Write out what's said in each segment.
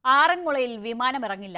ആറന്മുളയിൽ വിമാനമിറങ്ങില്ല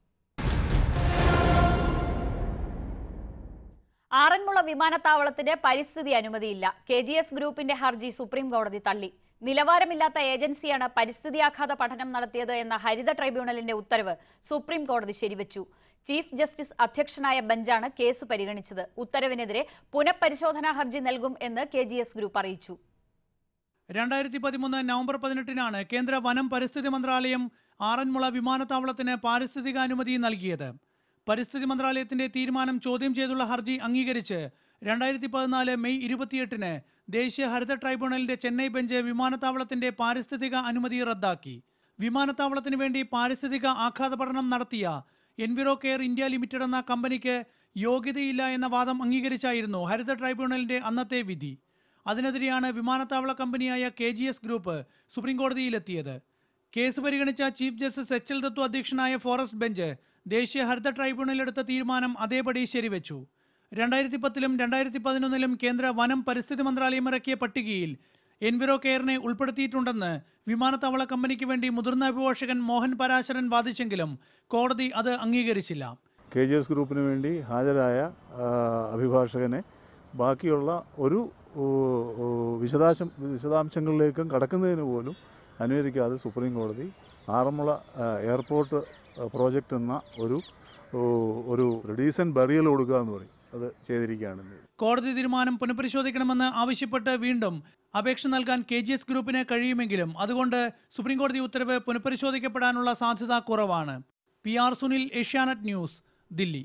ആറന്മുള വിമാനത്താവളത്തിന് പരിസ്ഥിതി അനുമതിയില്ല K G S ഗ്രൂപ്പിന്റെ ഹർജി സുപ്രീം കോടതി തള്ളി നിലവാരമില്ലാത്ത ഏജൻസിയാണ് പരിസ്ഥിതിയാഘാത പഠനം നടത്തിയത് എന്ന ഹരിത ട്രൈബ്യൂണലിന്റെ ഉത്തരവ് സുപ്രീം കോടതി ശരിവച്ചു ചീഫ് ജസ്റ്റിസ് അധ്യക്ഷനായ ബെഞ്ചാണ് കേസ് പരിഗണിച്ചത് ഉത്തരവിനെതിരെ പുനഃപരിശോധനാ ഹർജി നൽകും എന്ന് കെ ജി എസ് ഗ്രൂപ്പ് അറിയിച്ചു രണ്ടായിരത്തി പതിമൂന്ന് നവംബർ പതിനെട്ടിനാണ് കേന്ദ്ര വനം പരിസ്ഥിതി മന്ത്രാലയം ആറന്മുള വിമാനത്താവളത്തിന് പാരിസ്ഥിതിക അനുമതി നൽകിയത് പരിസ്ഥിതി മന്ത്രാലയത്തിന്റെ തീരുമാനം ചോദ്യം ചെയ്തുള്ള ഹർജി അംഗീകരിച്ച് രണ്ടായിരത്തി പതിനാല് മെയ് ഇരുപത്തിയെട്ടിന് ദേശീയ ഹരിത ട്രൈബ്യൂണലിന്റെ ചെന്നൈ ബെഞ്ച് വിമാനത്താവളത്തിന്റെ പാരിസ്ഥിതിക അനുമതി റദ്ദാക്കി വിമാനത്താവളത്തിന് വേണ്ടി പാരിസ്ഥിതിക ആഘാത പഠനം നടത്തിയ എൻവിറോ കെയർ ഇന്ത്യ ലിമിറ്റഡ് എന്ന കമ്പനിക്ക് യോഗ്യതയില്ല എന്ന വാദം അംഗീകരിച്ചായിരുന്നു ഹരിത ട്രൈബ്യൂണലിന്റെ അന്നത്തെ വിധി അതിനെതിരെയാണ് വിമാനത്താവള കമ്പനിയായ കെ ജി എസ് ഗ്രൂപ്പ് സുപ്രീംകോടതിയിലെത്തിയത് കേസ് പരിഗണിച്ച chief justice H L Dattu അധ്യക്ഷനായ ഫോറസ്റ്റ് ബെഞ്ച് ദേശീയ ഹരിത ട്രൈബ്യൂണൽ എടുത്ത തീരുമാനം അതേപടി ശരിവെച്ചു രണ്ടായിരത്തി പത്തിലും രണ്ടായിരത്തി പതിനൊന്നിലും കേന്ദ്ര വനം പരിസ്ഥിതി മന്ത്രാലയം ഇറക്കിയ പട്ടികയിൽ എൻവിറോ കെയറിനെ ഉൾപ്പെടുത്തിയിട്ടുണ്ടെന്ന് വിമാനത്താവള കമ്പനിക്ക് വേണ്ടി മുതിർന്ന അഭിഭാഷകൻ മോഹൻ പരാശരൻ വാദിച്ചെങ്കിലും കോടതി അത് അംഗീകരിച്ചില്ല കെ ജി എസ് ഗ്രൂപ്പിന് വേണ്ടി ഹാജരായ ആ, അഭിഭാഷകനെ ബാക്കിയുള്ള ഒരു ഓ, ഓ, വിശദാംശം വിശദാംശങ്ങളിലേക്കും കടക്കുന്നതിന് പോലും അനുവദിക്കാതെ സുപ്രീം കോടതി ആറന്മുള ആ, എയർപോർട്ട് ആ, പ്രോജക്റ്റ് എന്ന ഒരു ഓ, ഒരു ഡീസൻറ്റ് ബറിയൽ കൊടുക്കുക എന്ന് പറയും അത് ചെയ്തിരിക്കുകയാണ് ഇന്ന്. കോടതി തീരുമാനം പുനഃപരിശോധിക്കണമെന്ന് ആവശ്യപ്പെട്ട് വീണ്ടും അപേക്ഷ നൽകാൻ കെ ജി എസ് ഗ്രൂപ്പിന് കഴിയുമെങ്കിലും അതുകൊണ്ട് സുപ്രീംകോടതി ഉത്തരവ് പുനഃപരിശോധിക്കപ്പെടാനുള്ള സാധ്യത കുറവാണ് P R Sunil Asianet news Delhi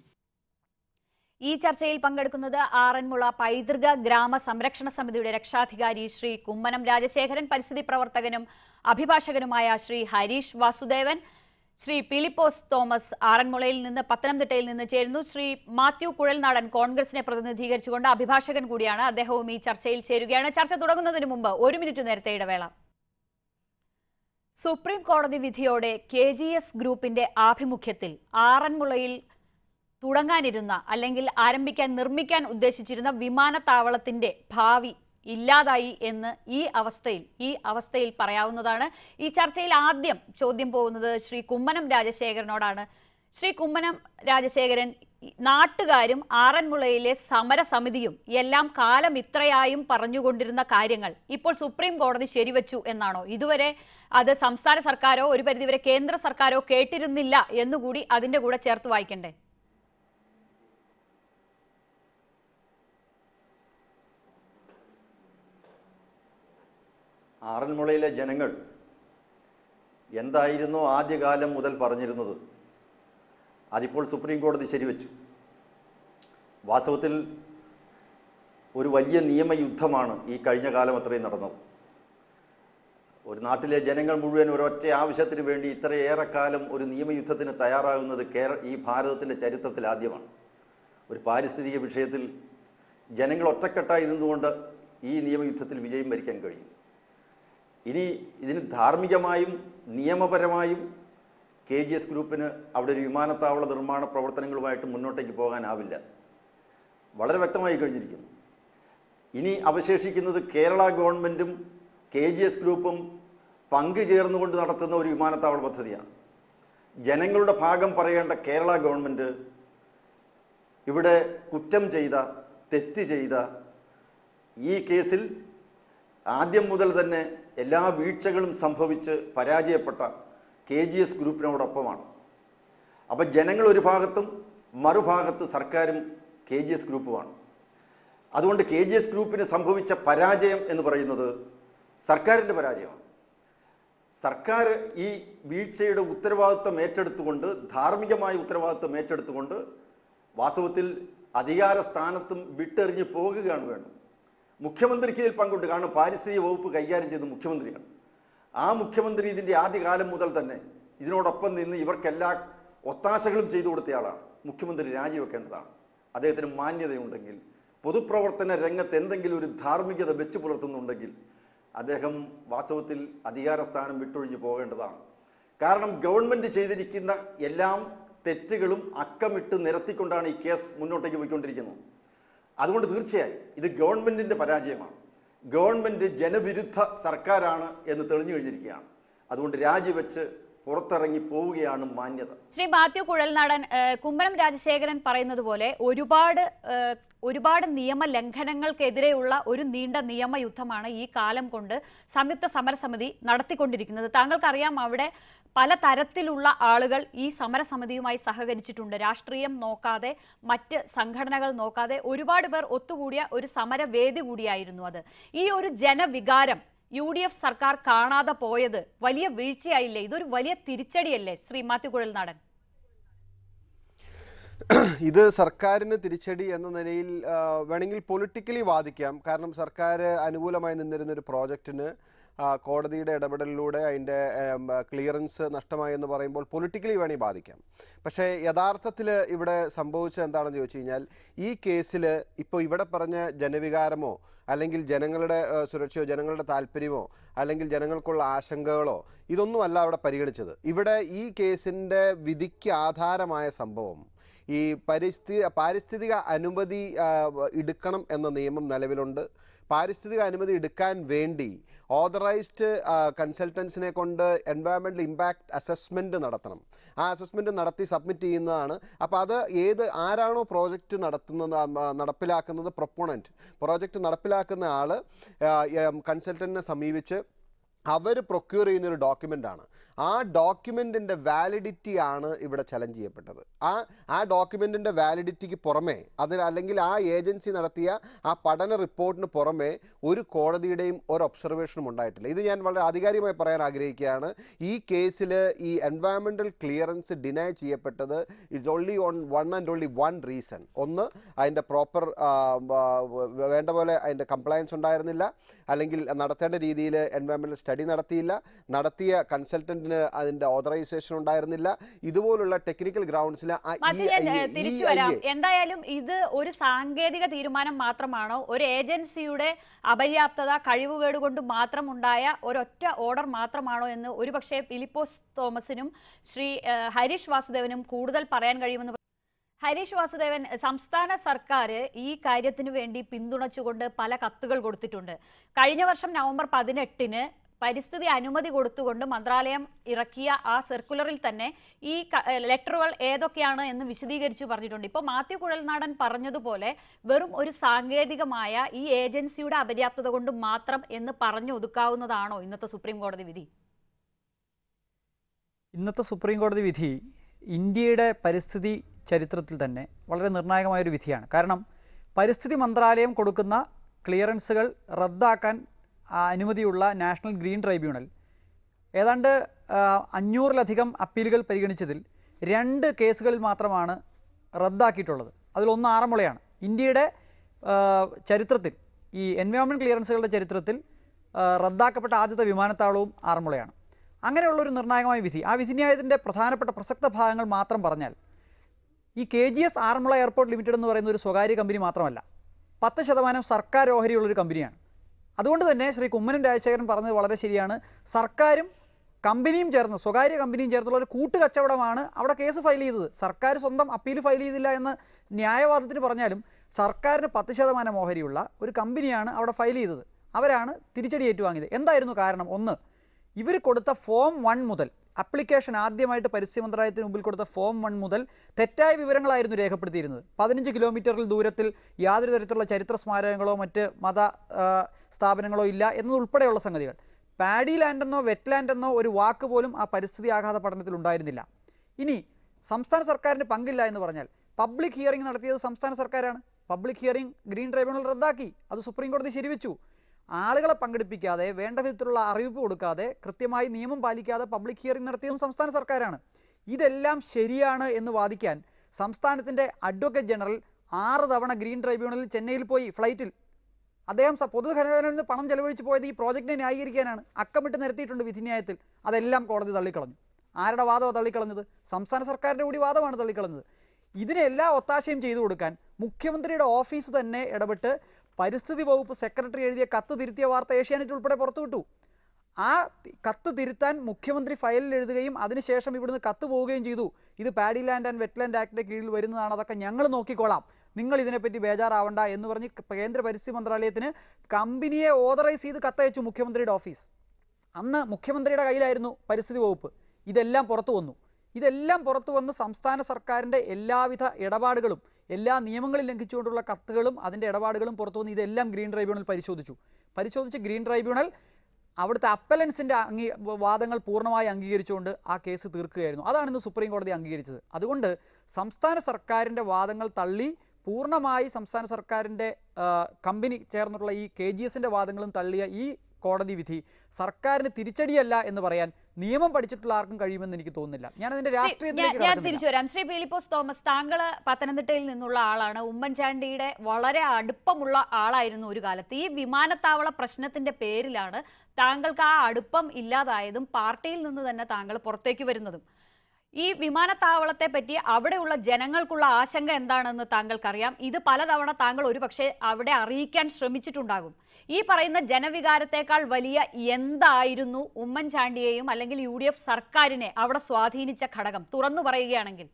ഈ ചർച്ചയിൽ പങ്കെടുക്കുന്നത് ആറന്മുള പൈതൃക ഗ്രാമ സംരക്ഷണ സമിതിയുടെ രക്ഷാധികാരി ശ്രീ കുമ്മനം രാജശേഖരൻ പരിസ്ഥിതി പ്രവർത്തകനും അഭിഭാഷകനുമായ ശ്രീ ഹരീഷ് വാസുദേവൻ ശ്രീ ഫിലിപ്പോസ് തോമസ് ആറന്മുളയിൽ നിന്ന് പത്തനംതിട്ടയിൽ നിന്ന് ചേരുന്നു ശ്രീ മാത്യു കുഴൽനാടൻ കോൺഗ്രസിനെ പ്രതിനിധീകരിച്ചുകൊണ്ട് അഭിഭാഷകൻ കൂടിയാണ് അദ്ദേഹവും ഈ ചർച്ചയിൽ ചേരുകയാണ് ചർച്ച തുടങ്ങുന്നതിന് മുമ്പ് ഒരു മിനിറ്റ് നേരത്തെ ഇടവേള സുപ്രീം കോടതി വിധിയോടെ കെ ജി എസ് ഗ്രൂപ്പിന്റെ ആഭിമുഖ്യത്തിൽ ആറന്മുളയിൽ തുടങ്ങാനിരുന്ന അല്ലെങ്കിൽ ആരംഭിക്കാൻ നിർമ്മിക്കാൻ ഉദ്ദേശിച്ചിരുന്ന വിമാനത്താവളത്തിന്റെ ഭാവി ഇല്ലാതായി എന്ന് ഈ അവസ്ഥയിൽ ഈ അവസ്ഥയിൽ പറയാവുന്നതാണ് ഈ ചർച്ചയിൽ ആദ്യം ചോദ്യം പോകുന്നത് ശ്രീ കുമ്മനം രാജശേഖരനോടാണ് ശ്രീ കുമ്മനം രാജശേഖരൻ ഈ നാട്ടുകാരും ആറന്മുളയിലെ സമരസമിതിയും എല്ലാം കാലം ഇത്രയായും പറഞ്ഞുകൊണ്ടിരുന്ന കാര്യങ്ങൾ ഇപ്പോൾ സുപ്രീം കോടതി ശരിവച്ചു എന്നാണോ ഇതുവരെ അത് സംസ്ഥാന സർക്കാരോ ഒരു പരിധിവരെ കേന്ദ്ര സർക്കാരോ കേട്ടിരുന്നില്ല എന്നുകൂടി അതിന്റെ കൂടെ ചേർത്ത് വായിക്കണ്ടേ ആറന്മുളയിലെ ജനങ്ങൾ എന്തായിരുന്നോ ആദ്യകാലം മുതൽ പറഞ്ഞിരുന്നത് അതിപ്പോൾ സുപ്രീം കോടതി ശരിവെച്ചു വാസ്തവത്തിൽ ഒരു വലിയ നിയമയുദ്ധമാണ് ഈ കഴിഞ്ഞ കാലം അത്രയും നടന്നത് ഒരു നാട്ടിലെ ജനങ്ങൾ മുഴുവൻ ഒരൊറ്റ ആവശ്യത്തിന് വേണ്ടി ഇത്രയേറെ കാലം ഒരു നിയമയുദ്ധത്തിന് തയ്യാറാകുന്നത് കേര ഈ ഭാരതത്തിൻ്റെ ചരിത്രത്തിൽ ആദ്യമാണ് ഒരു പാരിസ്ഥിതിക വിഷയത്തിൽ ജനങ്ങൾ ഒറ്റക്കെട്ടായി നിന്നുകൊണ്ട് ഈ നിയമയുദ്ധത്തിൽ വിജയം വരിക്കാൻ കഴിയും ഇനി ഇതിന് ധാർമ്മികമായും നിയമപരമായും കെ ജി എസ് ഗ്രൂപ്പിന് അവിടെ ഒരു വിമാനത്താവള നിർമ്മാണ പ്രവർത്തനങ്ങളുമായിട്ട് മുന്നോട്ടേക്ക് പോകാനാവില്ല വളരെ വ്യക്തമായി കഴിഞ്ഞിരിക്കുന്നു ഇനി അവശേഷിക്കുന്നത് കേരള ഗവൺമെൻറ്റും കെ ജി എസ് ഗ്രൂപ്പും പങ്കുചേർന്നുകൊണ്ട് നടത്തുന്ന ഒരു വിമാനത്താവള പദ്ധതിയാണ് ജനങ്ങളുടെ ഭാഗം പറയേണ്ട കേരള ഗവൺമെൻറ് ഇവിടെ കുറ്റം ചെയ്ത തെറ്റ് ചെയ്ത ഈ കേസിൽ ആദ്യം മുതൽ തന്നെ എല്ലാ വീഴ്ചകളും സംഭവിച്ച് പരാജയപ്പെട്ട കെ ജി എസ് ഗ്രൂപ്പിനോടൊപ്പമാണ് അപ്പം ജനങ്ങൾ ഒരു ഭാഗത്തും മറുഭാഗത്ത് സർക്കാരും കെ ജി എസ് ഗ്രൂപ്പുമാണ് അതുകൊണ്ട് കെ ജി എസ് ഗ്രൂപ്പിന് സംഭവിച്ച പരാജയം എന്ന് പറയുന്നത് സർക്കാരിൻ്റെ പരാജയമാണ് സർക്കാർ ഈ വീഴ്ചയുടെ ഉത്തരവാദിത്വം ഏറ്റെടുത്തുകൊണ്ട് ധാർമ്മികമായ ഉത്തരവാദിത്വം ഏറ്റെടുത്തുകൊണ്ട് വാസ്തവത്തിൽ അധികാര സ്ഥാനത്തും വിട്ടെറിഞ്ഞ് പോകുകയാണ് വേണ്ടത് മുഖ്യമന്ത്രിക്ക് ഇതിൽ പങ്കുണ്ട് കാരണം പാരിസ്ഥിതിക വകുപ്പ് കൈകാര്യം ചെയ്ത് മുഖ്യമന്ത്രിയാണ് ആ മുഖ്യമന്ത്രി ഇതിൻ്റെ ആദ്യകാലം മുതൽ തന്നെ ഇതിനോടൊപ്പം നിന്ന് ഇവർക്കെല്ലാ ഒത്താശകളും ചെയ്തു കൊടുത്തയാളാണ് മുഖ്യമന്ത്രി രാജിവെക്കേണ്ടതാണ് അദ്ദേഹത്തിന് മാന്യതയുണ്ടെങ്കിൽ പൊതുപ്രവർത്തന രംഗത്ത് എന്തെങ്കിലും ഒരു ധാർമ്മികത വെച്ച് പുലർത്തുന്നുണ്ടെങ്കിൽ അദ്ദേഹം വാസ്തവത്തിൽ അധികാര സ്ഥാനം വിട്ടൊഴിഞ്ഞു പോകേണ്ടതാണ് കാരണം ഗവൺമെൻറ് ചെയ്തിരിക്കുന്ന എല്ലാം തെറ്റുകളും അക്കമിട്ട് നിരത്തിക്കൊണ്ടാണ് ഈ കേസ് മുന്നോട്ടേക്ക് പോയിക്കൊണ്ടിരിക്കുന്നത് അതുകൊണ്ട് തീർച്ചയായും ഇത് ഗവൺമെന്റിന്റെ പരാജയമാണ് ഗവൺമെന്റ് ജനവിരുദ്ധ സർക്കാരാണ് എന്ന് തെളിഞ്ഞു കഴിഞ്ഞിരിക്കുകയാണ് അതുകൊണ്ട് രാജിവെച്ച് പുറത്തിറങ്ങി പോവുകയാണ് മാന്യത ശ്രീ മാത്യു കുഴൽനാടൻ ഏഹ്, കുമ്മനം രാജശേഖരൻ പറയുന്നത് പോലെ ഒരുപാട് ഏഹ്, ഒരുപാട് നിയമ ലംഘനങ്ങൾക്കെതിരെയുള്ള ഒരു നീണ്ട നിയമയുദ്ധമാണ് ഈ കാലം കൊണ്ട് സംയുക്ത സമരസമിതി നടത്തിക്കൊണ്ടിരിക്കുന്നത് താങ്കൾക്കറിയാം അവിടെ പല തരത്തിലുള്ള ആളുകൾ ഈ സമരസമിതിയുമായി സഹകരിച്ചിട്ടുണ്ട് രാഷ്ട്രീയം നോക്കാതെ മറ്റ് സംഘടനകൾ നോക്കാതെ ഒരുപാട് പേർ ഒത്തുകൂടിയ ഒരു സമരവേദി കൂടിയായിരുന്നു അത് ഈ ഒരു ജനവികാരം യു ഡി എഫ് സർക്കാർ കാണാതെ പോയത് വലിയ വീഴ്ചയായില്ലേ ഇതൊരു വലിയ തിരിച്ചടിയല്ലേ ശ്രീ മാത്യു കുഴൽനാടൻ ഇത് സർക്കാരിന് തിരിച്ചടി എന്ന നിലയിൽ ആ, വേണമെങ്കിൽ പൊളിറ്റിക്കലി വാദിക്കാം കാരണം സർക്കാർ അനുകൂലമായി നിന്നിരുന്ന ഒരു പ്രോജക്റ്റിന് ആ, കോടതിയുടെ ഇടപെടലിലൂടെ അതിൻ്റെ ക്ലിയറൻസ് നഷ്ടമായി എന്ന് പറയുമ്പോൾ പൊളിറ്റിക്കലി വേണമെങ്കിൽ ബാധിക്കാം പക്ഷേ യഥാർത്ഥത്തിൽ ഇവിടെ സംഭവിച്ചത് എന്താണെന്ന് ചോദിച്ചു കഴിഞ്ഞാൽ ഈ കേസിൽ ഇപ്പോൾ ഇവിടെ പറഞ്ഞ ജനവികാരമോ അല്ലെങ്കിൽ ജനങ്ങളുടെ ആ, സുരക്ഷയോ ജനങ്ങളുടെ താല്പര്യമോ അല്ലെങ്കിൽ ജനങ്ങൾക്കുള്ള ആശങ്കകളോ ഇതൊന്നുമല്ല അവിടെ പരിഗണിച്ചത് ഇവിടെ ഈ കേസിൻ്റെ വിധിക്ക് ആധാരമായ സംഭവം ഈ പരിസ്ഥിതി പാരിസ്ഥിതിക അനുമതി ആ, എടുക്കണം എന്ന നിയമം നിലവിലുണ്ട് പാരിസ്ഥിതിക അനുമതി എടുക്കാൻ വേണ്ടി ഓതറൈസ്ഡ് കൺസൾട്ടൻസിനെ കൊണ്ട് എൻവയറമെൻ്റൽ ഇമ്പാക്റ്റ് അസസ്മെൻറ്റ് നടത്തണം ആ അസസ്മെൻറ്റ് നടത്തി സബ്മിറ്റ് ചെയ്യുന്നതാണ് അപ്പോൾ അത് ഏത് ആരാണോ പ്രോജക്റ്റ് നടത്തുന്നത് ആ, ആ, നടപ്പിലാക്കുന്നത് പ്രൊപ്പോണൻറ്റ് പ്രോജക്റ്റ് നടപ്പിലാക്കുന്ന ആൾ കൺസൾട്ടൻറ്റിനെ സമീപിച്ച് അവർ പ്രൊക്യൂർ ചെയ്യുന്ന ഒരു ഡോക്യുമെൻ്റ് ആണ് ആ ഡോക്യുമെൻറ്റിൻ്റെ വാലിഡിറ്റി ആണ് ഇവിടെ ചലഞ്ച് ചെയ്യപ്പെട്ടത് ആ ആ ഡോക്യുമെൻറ്റിൻ്റെ വാലിഡിറ്റിക്ക് പുറമെ അതിന് അല്ലെങ്കിൽ ആ ഏജൻസി നടത്തിയ ആ പഠന റിപ്പോർട്ടിന് പുറമെ ഒരു കോടതിയുടെയും ഒരു ഒബ്സർവേഷനും ഉണ്ടായിട്ടില്ല ഇത് ഞാൻ വളരെ ആധികാരികമായി പറയാൻ ആഗ്രഹിക്കുകയാണ് ഈ കേസിൽ ഈ എൻവയറമെൻ്റൽ ക്ലിയറൻസ് ഡിനൈ ചെയ്യപ്പെട്ടത് it's only on one and only one reason ഒന്ന് അതിൻ്റെ പ്രോപ്പർ വേണ്ട പോലെ അതിൻ്റെ കംപ്ലയൻസ് ഉണ്ടായിരുന്നില്ല അല്ലെങ്കിൽ നടത്തേണ്ട രീതിയിൽ എൻവയറമെൻ്റൽ സ്റ്റഡി നടത്തിയില്ല നടത്തിയ കൺസൾട്ടൻറ്റിന് അതിൻ്റെ ഓതറൈസേഷൻ ഉണ്ടായിരുന്നില്ല ഇതുപോലുള്ള ടെക്നിക്കൽ ഗ്രൗണ്ട്സിൽ അത് ഞാൻ ഏഹ്, തിരിച്ചു വരാം എന്തായാലും ഇത് ഒരു സാങ്കേതിക തീരുമാനം മാത്രമാണോ ഒരു ഏജൻസിയുടെ അപര്യാപ്തത കഴിവുകേട് കൊണ്ട് മാത്രം ഉണ്ടായ ഒരൊറ്റ ഓർഡർ മാത്രമാണോ എന്ന് ഒരുപക്ഷെ ഫിലിപ്പോസ് തോമസിനും ശ്രീ ഏഹ്, ഹരീഷ് വാസുദേവനും കൂടുതൽ പറയാൻ കഴിയുമെന്ന് ഹരീഷ് വാസുദേവൻ സംസ്ഥാന സർക്കാർ ഈ കാര്യത്തിനു വേണ്ടി പിന്തുണച്ചുകൊണ്ട് പല കത്തുകൾ കൊടുത്തിട്ടുണ്ട് കഴിഞ്ഞ വർഷം നവംബർ പതിനെട്ടിന് പരിസ്ഥിതി അനുമതി കൊടുത്തുകൊണ്ട് മന്ത്രാലയം ഇറക്കിയ ആ സർക്കുലറിൽ തന്നെ ഈ ക- ഏഹ് ലെറ്ററുകൾ ഏതൊക്കെയാണ് എന്ന് വിശദീകരിച്ചു പറഞ്ഞിട്ടുണ്ട് ഇപ്പോൾ മാത്യു കുഴൽനാടൻ പറഞ്ഞതുപോലെ വെറും ഒരു സാങ്കേതികമായ ഈ ഏജൻസിയുടെ അപര്യാപ്തത കൊണ്ട് മാത്രം എന്ന് പറഞ്ഞു ഒതുക്കാവുന്നതാണോ ഇന്നത്തെ സുപ്രീം കോടതി വിധി ഇന്നത്തെ സുപ്രീം കോടതി വിധി ഇന്ത്യയുടെ പരിസ്ഥിതി ചരിത്രത്തിൽ തന്നെ വളരെ നിർണായകമായൊരു വിധിയാണ് കാരണം പരിസ്ഥിതി മന്ത്രാലയം കൊടുക്കുന്ന ക്ലിയറൻസുകൾ റദ്ദാക്കാൻ ആ, അനുമതിയുള്ള നാഷണൽ ഗ്രീൻ ട്രൈബ്യൂണൽ ഏതാണ്ട് ആ, അഞ്ഞൂറിലധികം അപ്പീലുകൾ പരിഗണിച്ചതിൽ രണ്ട് കേസുകളിൽ മാത്രമാണ് റദ്ദാക്കിയിട്ടുള്ളത് അതിലൊന്ന് ആറന്മുളയാണ് ഇന്ത്യയുടെ ആ, ചരിത്രത്തിൽ ഈ എൻവയോൺമെൻറ്റ് ക്ലിയറൻസുകളുടെ ചരിത്രത്തിൽ ആ, റദ്ദാക്കപ്പെട്ട ആദ്യത്തെ വിമാനത്താവളവും ആറന്മുളയാണ് അങ്ങനെയുള്ളൊരു നിർണായകമായ വിധി ആ വിധിന്യായത്തിൻ്റെ പ്രധാനപ്പെട്ട പ്രസക്ത ഭാഗങ്ങൾ മാത്രം പറഞ്ഞാൽ ഈ K G S Aranmula airport limited എന്ന് പറയുന്ന ഒരു സ്വകാര്യ കമ്പനി മാത്രമല്ല പത്ത് ശതമാനം സർക്കാർ ഓഹരിയുള്ളൊരു കമ്പനിയാണ് അതുകൊണ്ട് തന്നെ ശ്രീ കുമ്മനം രാജശേഖരൻ പറഞ്ഞത് വളരെ ശരിയാണ് സർക്കാരും കമ്പനിയും ചേർന്ന് സ്വകാര്യ കമ്പനിയും ചേർന്നുള്ള ഒരു കൂട്ടുകച്ചവടമാണ് അവിടെ കേസ് ഫയൽ ചെയ്തത് സർക്കാർ സ്വന്തം അപ്പീൽ ഫയൽ ചെയ്തില്ല എന്ന് ന്യായവാദത്തിന് പറഞ്ഞാലും സർക്കാരിന് പത്ത് ശതമാനം ഓഹരിയുള്ള ഒരു കമ്പനിയാണ് അവിടെ ഫയൽ ചെയ്തത് അവരാണ് തിരിച്ചടി ഏറ്റുവാങ്ങിയത് എന്തായിരുന്നു കാരണം ഒന്ന് ഇവർ കൊടുത്ത ഫോം വൺ മുതൽ അപ്ലിക്കേഷൻ ആദ്യമായിട്ട് പരിസ്ഥിതി മന്ത്രാലയത്തിന് മുമ്പിൽ കൊടുത്ത ഫോം വൺ മുതൽ തെറ്റായ വിവരങ്ങളായിരുന്നു രേഖപ്പെടുത്തിയിരുന്നത് പതിനഞ്ച് കിലോമീറ്ററിൽ ദൂരത്തിൽ യാതൊരു തരത്തിലുള്ള ചരിത്ര സ്മാരകങ്ങളോ മറ്റ് മത ആ, സ്ഥാപനങ്ങളോ ഇല്ല എന്നതുൾപ്പെടെയുള്ള സംഗതികൾ പാഡി ലാൻഡ് എന്നോ വെറ്റ് ലാൻഡ് എന്നോ ഒരു വാക്ക് പോലും ആ പരിസ്ഥിതി ആഘാത പഠനത്തിൽ ഉണ്ടായിരുന്നില്ല ഇനി സംസ്ഥാന സർക്കാരിന് പങ്കില്ല എന്ന് പറഞ്ഞാൽ പബ്ലിക് ഹിയറിംഗ് നടത്തിയത് സംസ്ഥാന സർക്കാരാണ് പബ്ലിക് ഹിയറിംഗ് ഗ്രീൻ ട്രൈബ്യൂണൽ റദ്ദാക്കി അത് സുപ്രീം കോടതി ശരിവെച്ചു ആളുകളെ പങ്കെടുപ്പിക്കാതെ വേണ്ട വിധത്തിലുള്ള അറിയിപ്പ് കൊടുക്കാതെ കൃത്യമായി നിയമം പാലിക്കാതെ പബ്ലിക് ഹിയറിംഗ് നടത്തിയതും സംസ്ഥാന സർക്കാരാണ് ഇതെല്ലാം ശരിയാണ് എന്ന് വാദിക്കാൻ സംസ്ഥാനത്തിൻ്റെ അഡ്വക്കേറ്റ് ജനറൽ ആറ് തവണ ഗ്രീൻ ട്രൈബ്യൂണലിൽ ചെന്നൈയിൽ പോയി ഫ്ലൈറ്റിൽ അദ്ദേഹം സ- പൊതുഖനനത്തിൽ നിന്ന് പണം ചെലവഴിച്ച് പോയത് ഈ പ്രോജക്റ്റിനെ ന്യായീകരിക്കാനാണ് അക്കമിട്ട് നിരത്തിയിട്ടുണ്ട് വിധിന്യായത്തിൽ അതെല്ലാം കോടതി തള്ളിക്കളഞ്ഞു ആരുടെ വാദമാണ് തള്ളിക്കളഞ്ഞത് സംസ്ഥാന സർക്കാരിൻ്റെ കൂടി വാദമാണ് തള്ളിക്കളഞ്ഞത് ഇതിനെല്ലാം ഒത്താശയും ചെയ്തു കൊടുക്കാൻ മുഖ്യമന്ത്രിയുടെ ഓഫീസ് തന്നെ ഇടപെട്ട് പരിസ്ഥിതി വകുപ്പ് സെക്രട്ടറി എഴുതിയ കത്ത് തിരുത്തിയ വാർത്ത ഏഷ്യാനെറ്റ് ഉൾപ്പെടെ പുറത്തുവിട്ടു ആ തി- കത്ത് തിരുത്താൻ മുഖ്യമന്ത്രി ഫയലിൽ എഴുതുകയും അതിനുശേഷം ഇവിടുന്ന് കത്ത് പോവുകയും ചെയ്തു ഇത് പാഡി ലാൻഡ് ആൻഡ് വെറ്റ്ലാൻഡ് ആക്ടിൻ്റെ കീഴിൽ വരുന്നതാണ് അതൊക്കെ ഞങ്ങൾ നോക്കിക്കോളാം നിങ്ങൾ ഇതിനെപ്പറ്റി ബേജാറാവണ്ട എന്ന് പറഞ്ഞ് ക- കേന്ദ്ര പരിസ്ഥിതി മന്ത്രാലയത്തിന് കമ്പനിയെ ഓതറൈസ് ചെയ്ത് കത്തയച്ചു മുഖ്യമന്ത്രിയുടെ ഓഫീസ് അന്ന് മുഖ്യമന്ത്രിയുടെ കയ്യിലായിരുന്നു പരിസ്ഥിതി വകുപ്പ് ഇതെല്ലാം പുറത്തു വന്നു ഇതെല്ലാം പുറത്തു വന്ന് സംസ്ഥാന സർക്കാരിൻ്റെ എല്ലാവിധ ഇടപാടുകളും എല്ലാ നിയമങ്ങളും ലംഘിച്ചുകൊണ്ടുള്ള കത്തുകളും അതിൻ്റെ ഇടപാടുകളും പുറത്തു വന്ന് ഇതെല്ലാം ഗ്രീൻ ട്രൈബ്യൂണൽ പരിശോധിച്ചു പരിശോധിച്ച് ഗ്രീൻ ട്രൈബ്യൂണൽ അവിടുത്തെ അപ്പലൻസിൻ്റെ അംഗീ വാദങ്ങൾ പൂർണ്ണമായി അംഗീകരിച്ചുകൊണ്ട് ആ കേസ് തീർക്കുകയായിരുന്നു അതാണ് ഇന്ന് സുപ്രീം കോടതി അംഗീകരിച്ചത് അതുകൊണ്ട് സംസ്ഥാന സർക്കാരിൻ്റെ വാദങ്ങൾ തള്ളി പൂർണ്ണമായി സംസ്ഥാന സർക്കാരിൻ്റെ ആ, കമ്പനി ചേർന്നിട്ടുള്ള ഈ കെ ജി എസിൻ്റെ വാദങ്ങളും തള്ളിയ ഈ കോടതി വിധി സർക്കാരിന് തിരിച്ചടിയല്ല എന്ന് പറയാൻ നിയമം പഠിച്ചിട്ടുള്ള ആർക്കും കഴിയുമെന്ന് എനിക്ക് തോന്നുന്നില്ല ഞാൻ അതിന്റെ ശ്രീ, ഞാൻ രാഷ്ട്രീയത്തിലേക്ക് ഞാൻ കടക്കുന്നില്ല. തിരിച്ചു വരാം ശ്രീ ഫിലിപ്പോസ് തോമസ് താങ്കൾ പത്തനംതിട്ടയിൽ നിന്നുള്ള ആളാണ് ഉമ്മൻചാണ്ടിയുടെ വളരെ അടുപ്പമുള്ള ആളായിരുന്നു ഒരു കാലത്ത് ഈ വിമാനത്താവള പ്രശ്നത്തിന്റെ പേരിലാണ് താങ്കൾക്ക് ആ അടുപ്പം ഇല്ലാതായതും പാർട്ടിയിൽ നിന്ന് തന്നെ താങ്കൾ പുറത്തേക്ക് വരുന്നതും ഈ വിമാനത്താവളത്തെ പറ്റി അവിടെയുള്ള ജനങ്ങൾക്കുള്ള ആശങ്ക എന്താണെന്ന് താങ്കൾക്കറിയാം ഇത് പലതവണ താങ്കൾ ഒരുപക്ഷെ അവിടെ അറിയിക്കാൻ ശ്രമിച്ചിട്ടുണ്ടാകും ഈ പറയുന്ന ജനവികാരത്തെക്കാൾ വലിയ എന്തായിരുന്നു ഉമ്മൻചാണ്ടിയെയും അല്ലെങ്കിൽ യു ഡി എഫ് സർക്കാരിനെ അവിടെ സ്വാധീനിച്ച ഘടകം തുറന്നു പറയുകയാണെങ്കിൽ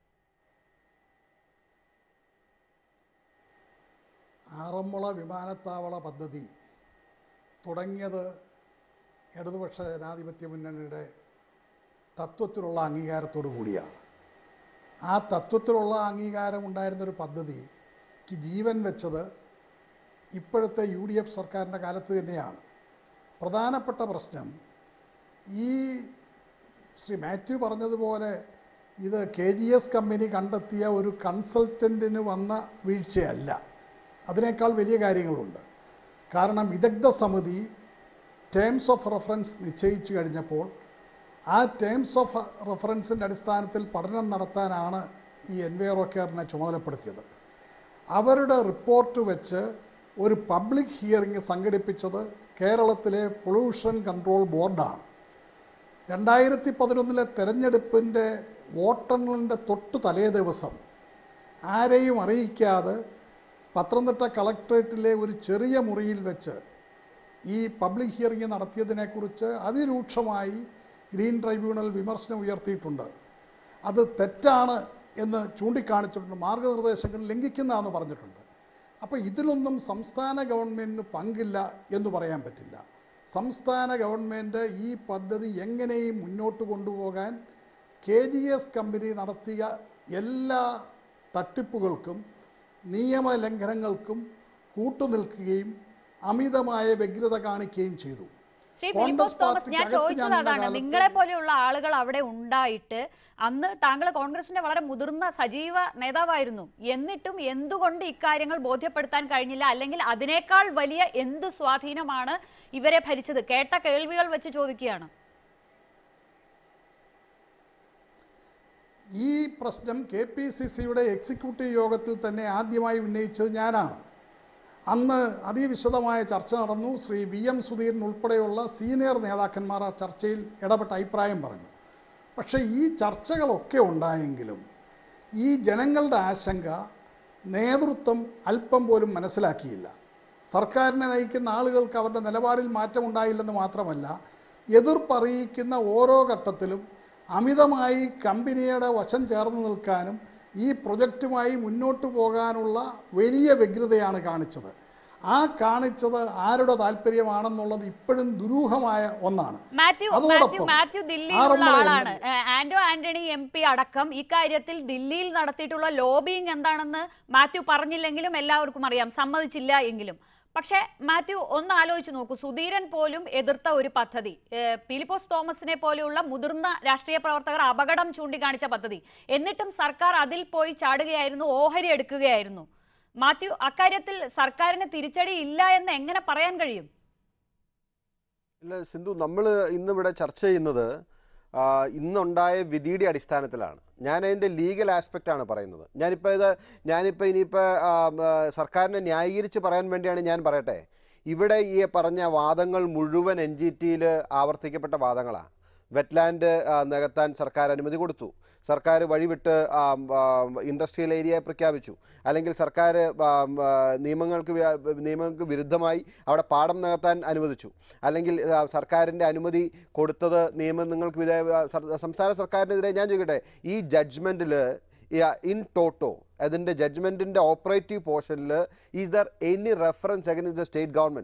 ആറന്മുള വിമാനത്താവള പദ്ധതി തുടങ്ങിയത് ഇടതുപക്ഷ ജനാധിപത്യ മുന്നണിയുടെ തത്വത്തിലുള്ള അംഗീകാരത്തോടു കൂടിയാണ് ആ തത്വത്തിലുള്ള അംഗീകാരം ഉണ്ടായിരുന്നൊരു പദ്ധതിക്ക് ജീവൻ വെച്ചത് ഇപ്പോഴത്തെ യു ഡി എഫ് സർക്കാരിൻ്റെ കാലത്ത് തന്നെയാണ് പ്രധാനപ്പെട്ട പ്രശ്നം ഈ ശ്രീ മാത്യു പറഞ്ഞതുപോലെ ഇത് കെ ജി എസ് കമ്പനി കണ്ടെത്തിയ ഒരു കൺസൾട്ടൻറ്റിന് വന്ന വീഴ്ചയല്ല അതിനേക്കാൾ വലിയ കാര്യങ്ങളുണ്ട് കാരണം വിദഗ്ധ സമിതി ടേംസ് ഓഫ് റെഫറൻസ് നിശ്ചയിച്ചു കഴിഞ്ഞപ്പോൾ ആ ടേംസ് ഓഫ് റെഫറൻസിൻ്റെ അടിസ്ഥാനത്തിൽ പഠനം നടത്താനാണ് ഈ എൻവയറോ കെയറിനെ ചുമതലപ്പെടുത്തിയത് അവരുടെ റിപ്പോർട്ട് വെച്ച് ഒരു പബ്ലിക് ഹിയറിംഗ് സംഘടിപ്പിച്ചത് കേരളത്തിലെ പൊള്യൂഷൻ കൺട്രോൾ ബോർഡാണ് രണ്ടായിരത്തി പതിനൊന്നിലെ തെരഞ്ഞെടുപ്പിൻ്റെ വോട്ടെണ്ണലിൻ്റെ തൊട്ട് തലേ ദിവസം ആരെയും അറിയിക്കാതെ പത്തനംതിട്ട കളക്ട്രേറ്റിലെ ഒരു ചെറിയ മുറിയിൽ വെച്ച് ഈ പബ്ലിക് ഹിയറിംഗ് നടത്തിയതിനെക്കുറിച്ച് അതിരൂക്ഷമായി ഗ്രീൻ ട്രൈബ്യൂണൽ വിമർശനം ഉയർത്തിയിട്ടുണ്ട് അത് തെറ്റാണ് എന്ന് ചൂണ്ടിക്കാണിച്ചിട്ടുണ്ട് മാർഗനിർദ്ദേശങ്ങൾ ലംഘിക്കുന്നതാണെന്ന് പറഞ്ഞിട്ടുണ്ട് അപ്പോൾ ഇതിലൊന്നും സംസ്ഥാന ഗവൺമെൻറ്റിന് പങ്കില്ല എന്ന് പറയാൻ പറ്റില്ല സംസ്ഥാന ഗവൺമെൻറ് ഈ പദ്ധതി എങ്ങനെയും മുന്നോട്ട് കൊണ്ടുപോകാൻ കെ ജി എസ് കമ്പനി നടത്തിയ എല്ലാ തട്ടിപ്പുകൾക്കും നിയമലംഘനങ്ങൾക്കും കൂട്ടുനിൽക്കുകയും അമിതമായ വ്യഗ്രത കാണിക്കുകയും ചെയ്തു ശ്രീ കോൺഗ്രസ് ഫിലിപ്പോസ് തോമസ് ഞാൻ പാർട്ടിക്ക് ചോദിച്ചത് അകത്ത് അതാണ് ഞാനിരുന്ന നിങ്ങളെ പോലെയുള്ള ആളുകൾ അവിടെ ഉണ്ടായിട്ട് അന്ന് താങ്കൾ കോൺഗ്രസിന്റെ വളരെ മുതിർന്ന സജീവ നേതാവായിരുന്നു എന്നിട്ടും എന്തുകൊണ്ട് ഇക്കാര്യങ്ങൾ ബോധ്യപ്പെടുത്താൻ കഴിഞ്ഞില്ല അല്ലെങ്കിൽ അതിനേക്കാൾ വലിയ എന്തു സ്വാധീനമാണ് ഇവരെ ഭരിച്ചത് കേട്ട കേൾവികൾ വെച്ച് ചോദിക്കുകയാണ് ഈ പ്രശ്നം കെ പി സി സിയുടെ എക്സിക്യൂട്ടീവ് യോഗത്തിൽ തന്നെ ആദ്യമായി ഉന്നയിച്ചത് ഞാനാണ് അന്ന് അതിവിശദമായ ചർച്ച നടന്നു ശ്രീ വി എം സുധീരൻ ഉൾപ്പെടെയുള്ള സീനിയർ നേതാക്കന്മാർ ആ ചർച്ചയിൽ ഇടപെട്ട അഭിപ്രായം പറഞ്ഞു പക്ഷേ ഈ ചർച്ചകളൊക്കെ ഉണ്ടായെങ്കിലും ഈ ജനങ്ങളുടെ ആശങ്ക നേതൃത്വം അല്പം പോലും മനസ്സിലാക്കിയില്ല സർക്കാരിനെ നയിക്കുന്ന ആളുകൾക്ക് അവരുടെ നിലപാടിൽ മാറ്റമുണ്ടായില്ലെന്ന് മാത്രമല്ല എതിർപ്പറിയിക്കുന്ന ഓരോ ഘട്ടത്തിലും അമിതമായി കമ്പനിയുടെ വശം ചേർന്ന് നിൽക്കാനും ഈ പ്രൊജക്റ്റുമായി മുന്നോട്ട് പോകാനുള്ള വലിയ വ്യഗ്രതയാണ് കാണിച്ചത് ആ കാണിച്ചത് ആരുടെ താല്പര്യമാണെന്നുള്ളത് ഇപ്പോഴും ദുരൂഹമായ ഒന്നാണ് മാത്യു അതോടൊപ്പം മാത്യു മാത്യു ദില്ലിയിലുള്ള ആറന്മുള ആളാണ് എം- ഏഹ് ആന്റോ ആന്റണി എം പി അടക്കം ഇക്കാര്യത്തിൽ ദില്ലിയിൽ നടത്തിയിട്ടുള്ള ലോബിയിങ് എന്താണെന്ന് മാത്യു പറഞ്ഞില്ലെങ്കിലും എല്ലാവർക്കും അറിയാം സമ്മതിച്ചില്ല എങ്കിലും പക്ഷേ മാത്യു ഒന്ന് ആലോചിച്ച് നോക്കൂ സുധീരൻ പോലും എതിർത്ത ഒരു പദ്ധതി ഏഹ് ഫിലിപ്പോസ് തോമസിനെ പോലെയുള്ള മുതിർന്ന രാഷ്ട്രീയ പ്രവർത്തകർ അപകടം ചൂണ്ടിക്കാണിച്ച പദ്ധതി എന്നിട്ടും സർക്കാർ അതിൽ പോയി ചാടുകയായിരുന്നു ഓഹരി എടുക്കുകയായിരുന്നു മാത്യു അക്കാര്യത്തിൽ സർക്കാരിന് തിരിച്ചടി ഇല്ല എന്ന് എങ്ങനെ പറയാൻ കഴിയും ഇല്ല സിന്ധു നമ്മൾ ഇന്നിവിടെ ചർച്ച ചെയ്യുന്നത് ആ, ഇന്നുണ്ടായ വിധിയുടെ അടിസ്ഥാനത്തിലാണ് ഞാൻ അതിൻ്റെ ലീഗൽ ആസ്പെക്റ്റ് ആണ് പറയുന്നത് ഞാനിപ്പോൾ ഇത് ഞാനിപ്പോൾ ഇനിയിപ്പോൾ ആ, ആ, സർക്കാരിനെ ന്യായീകരിച്ച് പറയാൻ വേണ്ടിയാണ് ഞാൻ പറയട്ടെ ഇവിടെ ഈ പറഞ്ഞ വാദങ്ങൾ മുഴുവൻ എൻ ജി ടിയിൽ ആവർത്തിക്കപ്പെട്ട വാദങ്ങളാണ് വെറ്റ്ലാൻഡ് ആ, നികത്താൻ സർക്കാർ അനുമതി കൊടുത്തു സർക്കാർ വഴിവിട്ട് ആ, ആ, ഇൻഡസ്ട്രിയൽ ഏരിയ പ്രഖ്യാപിച്ചു അല്ലെങ്കിൽ സർക്കാർ ആ, ആ, നിയമങ്ങൾക്ക് വ്യ- നിയമങ്ങൾക്ക് വിരുദ്ധമായി അവിടെ പാടം നികത്താൻ അനുവദിച്ചു അല്ലെങ്കിൽ ആ, സർക്കാരിൻ്റെ അനുമതി കൊടുത്തത് നിയമങ്ങൾക്ക് വിധേയ ആ, സർ- സംസ്ഥാന സർക്കാരിനെതിരെ ഞാൻ ചോദിക്കട്ടെ ഈ ജഡ്ജ്മെൻറ്റിൽ ഇൻ ടോട്ടോ അതിൻ്റെ ജഡ്ജ്മെൻറ്റിൻ്റെ ഓപ്പറേറ്റീവ് പോർഷനിൽ is there any reference against the state government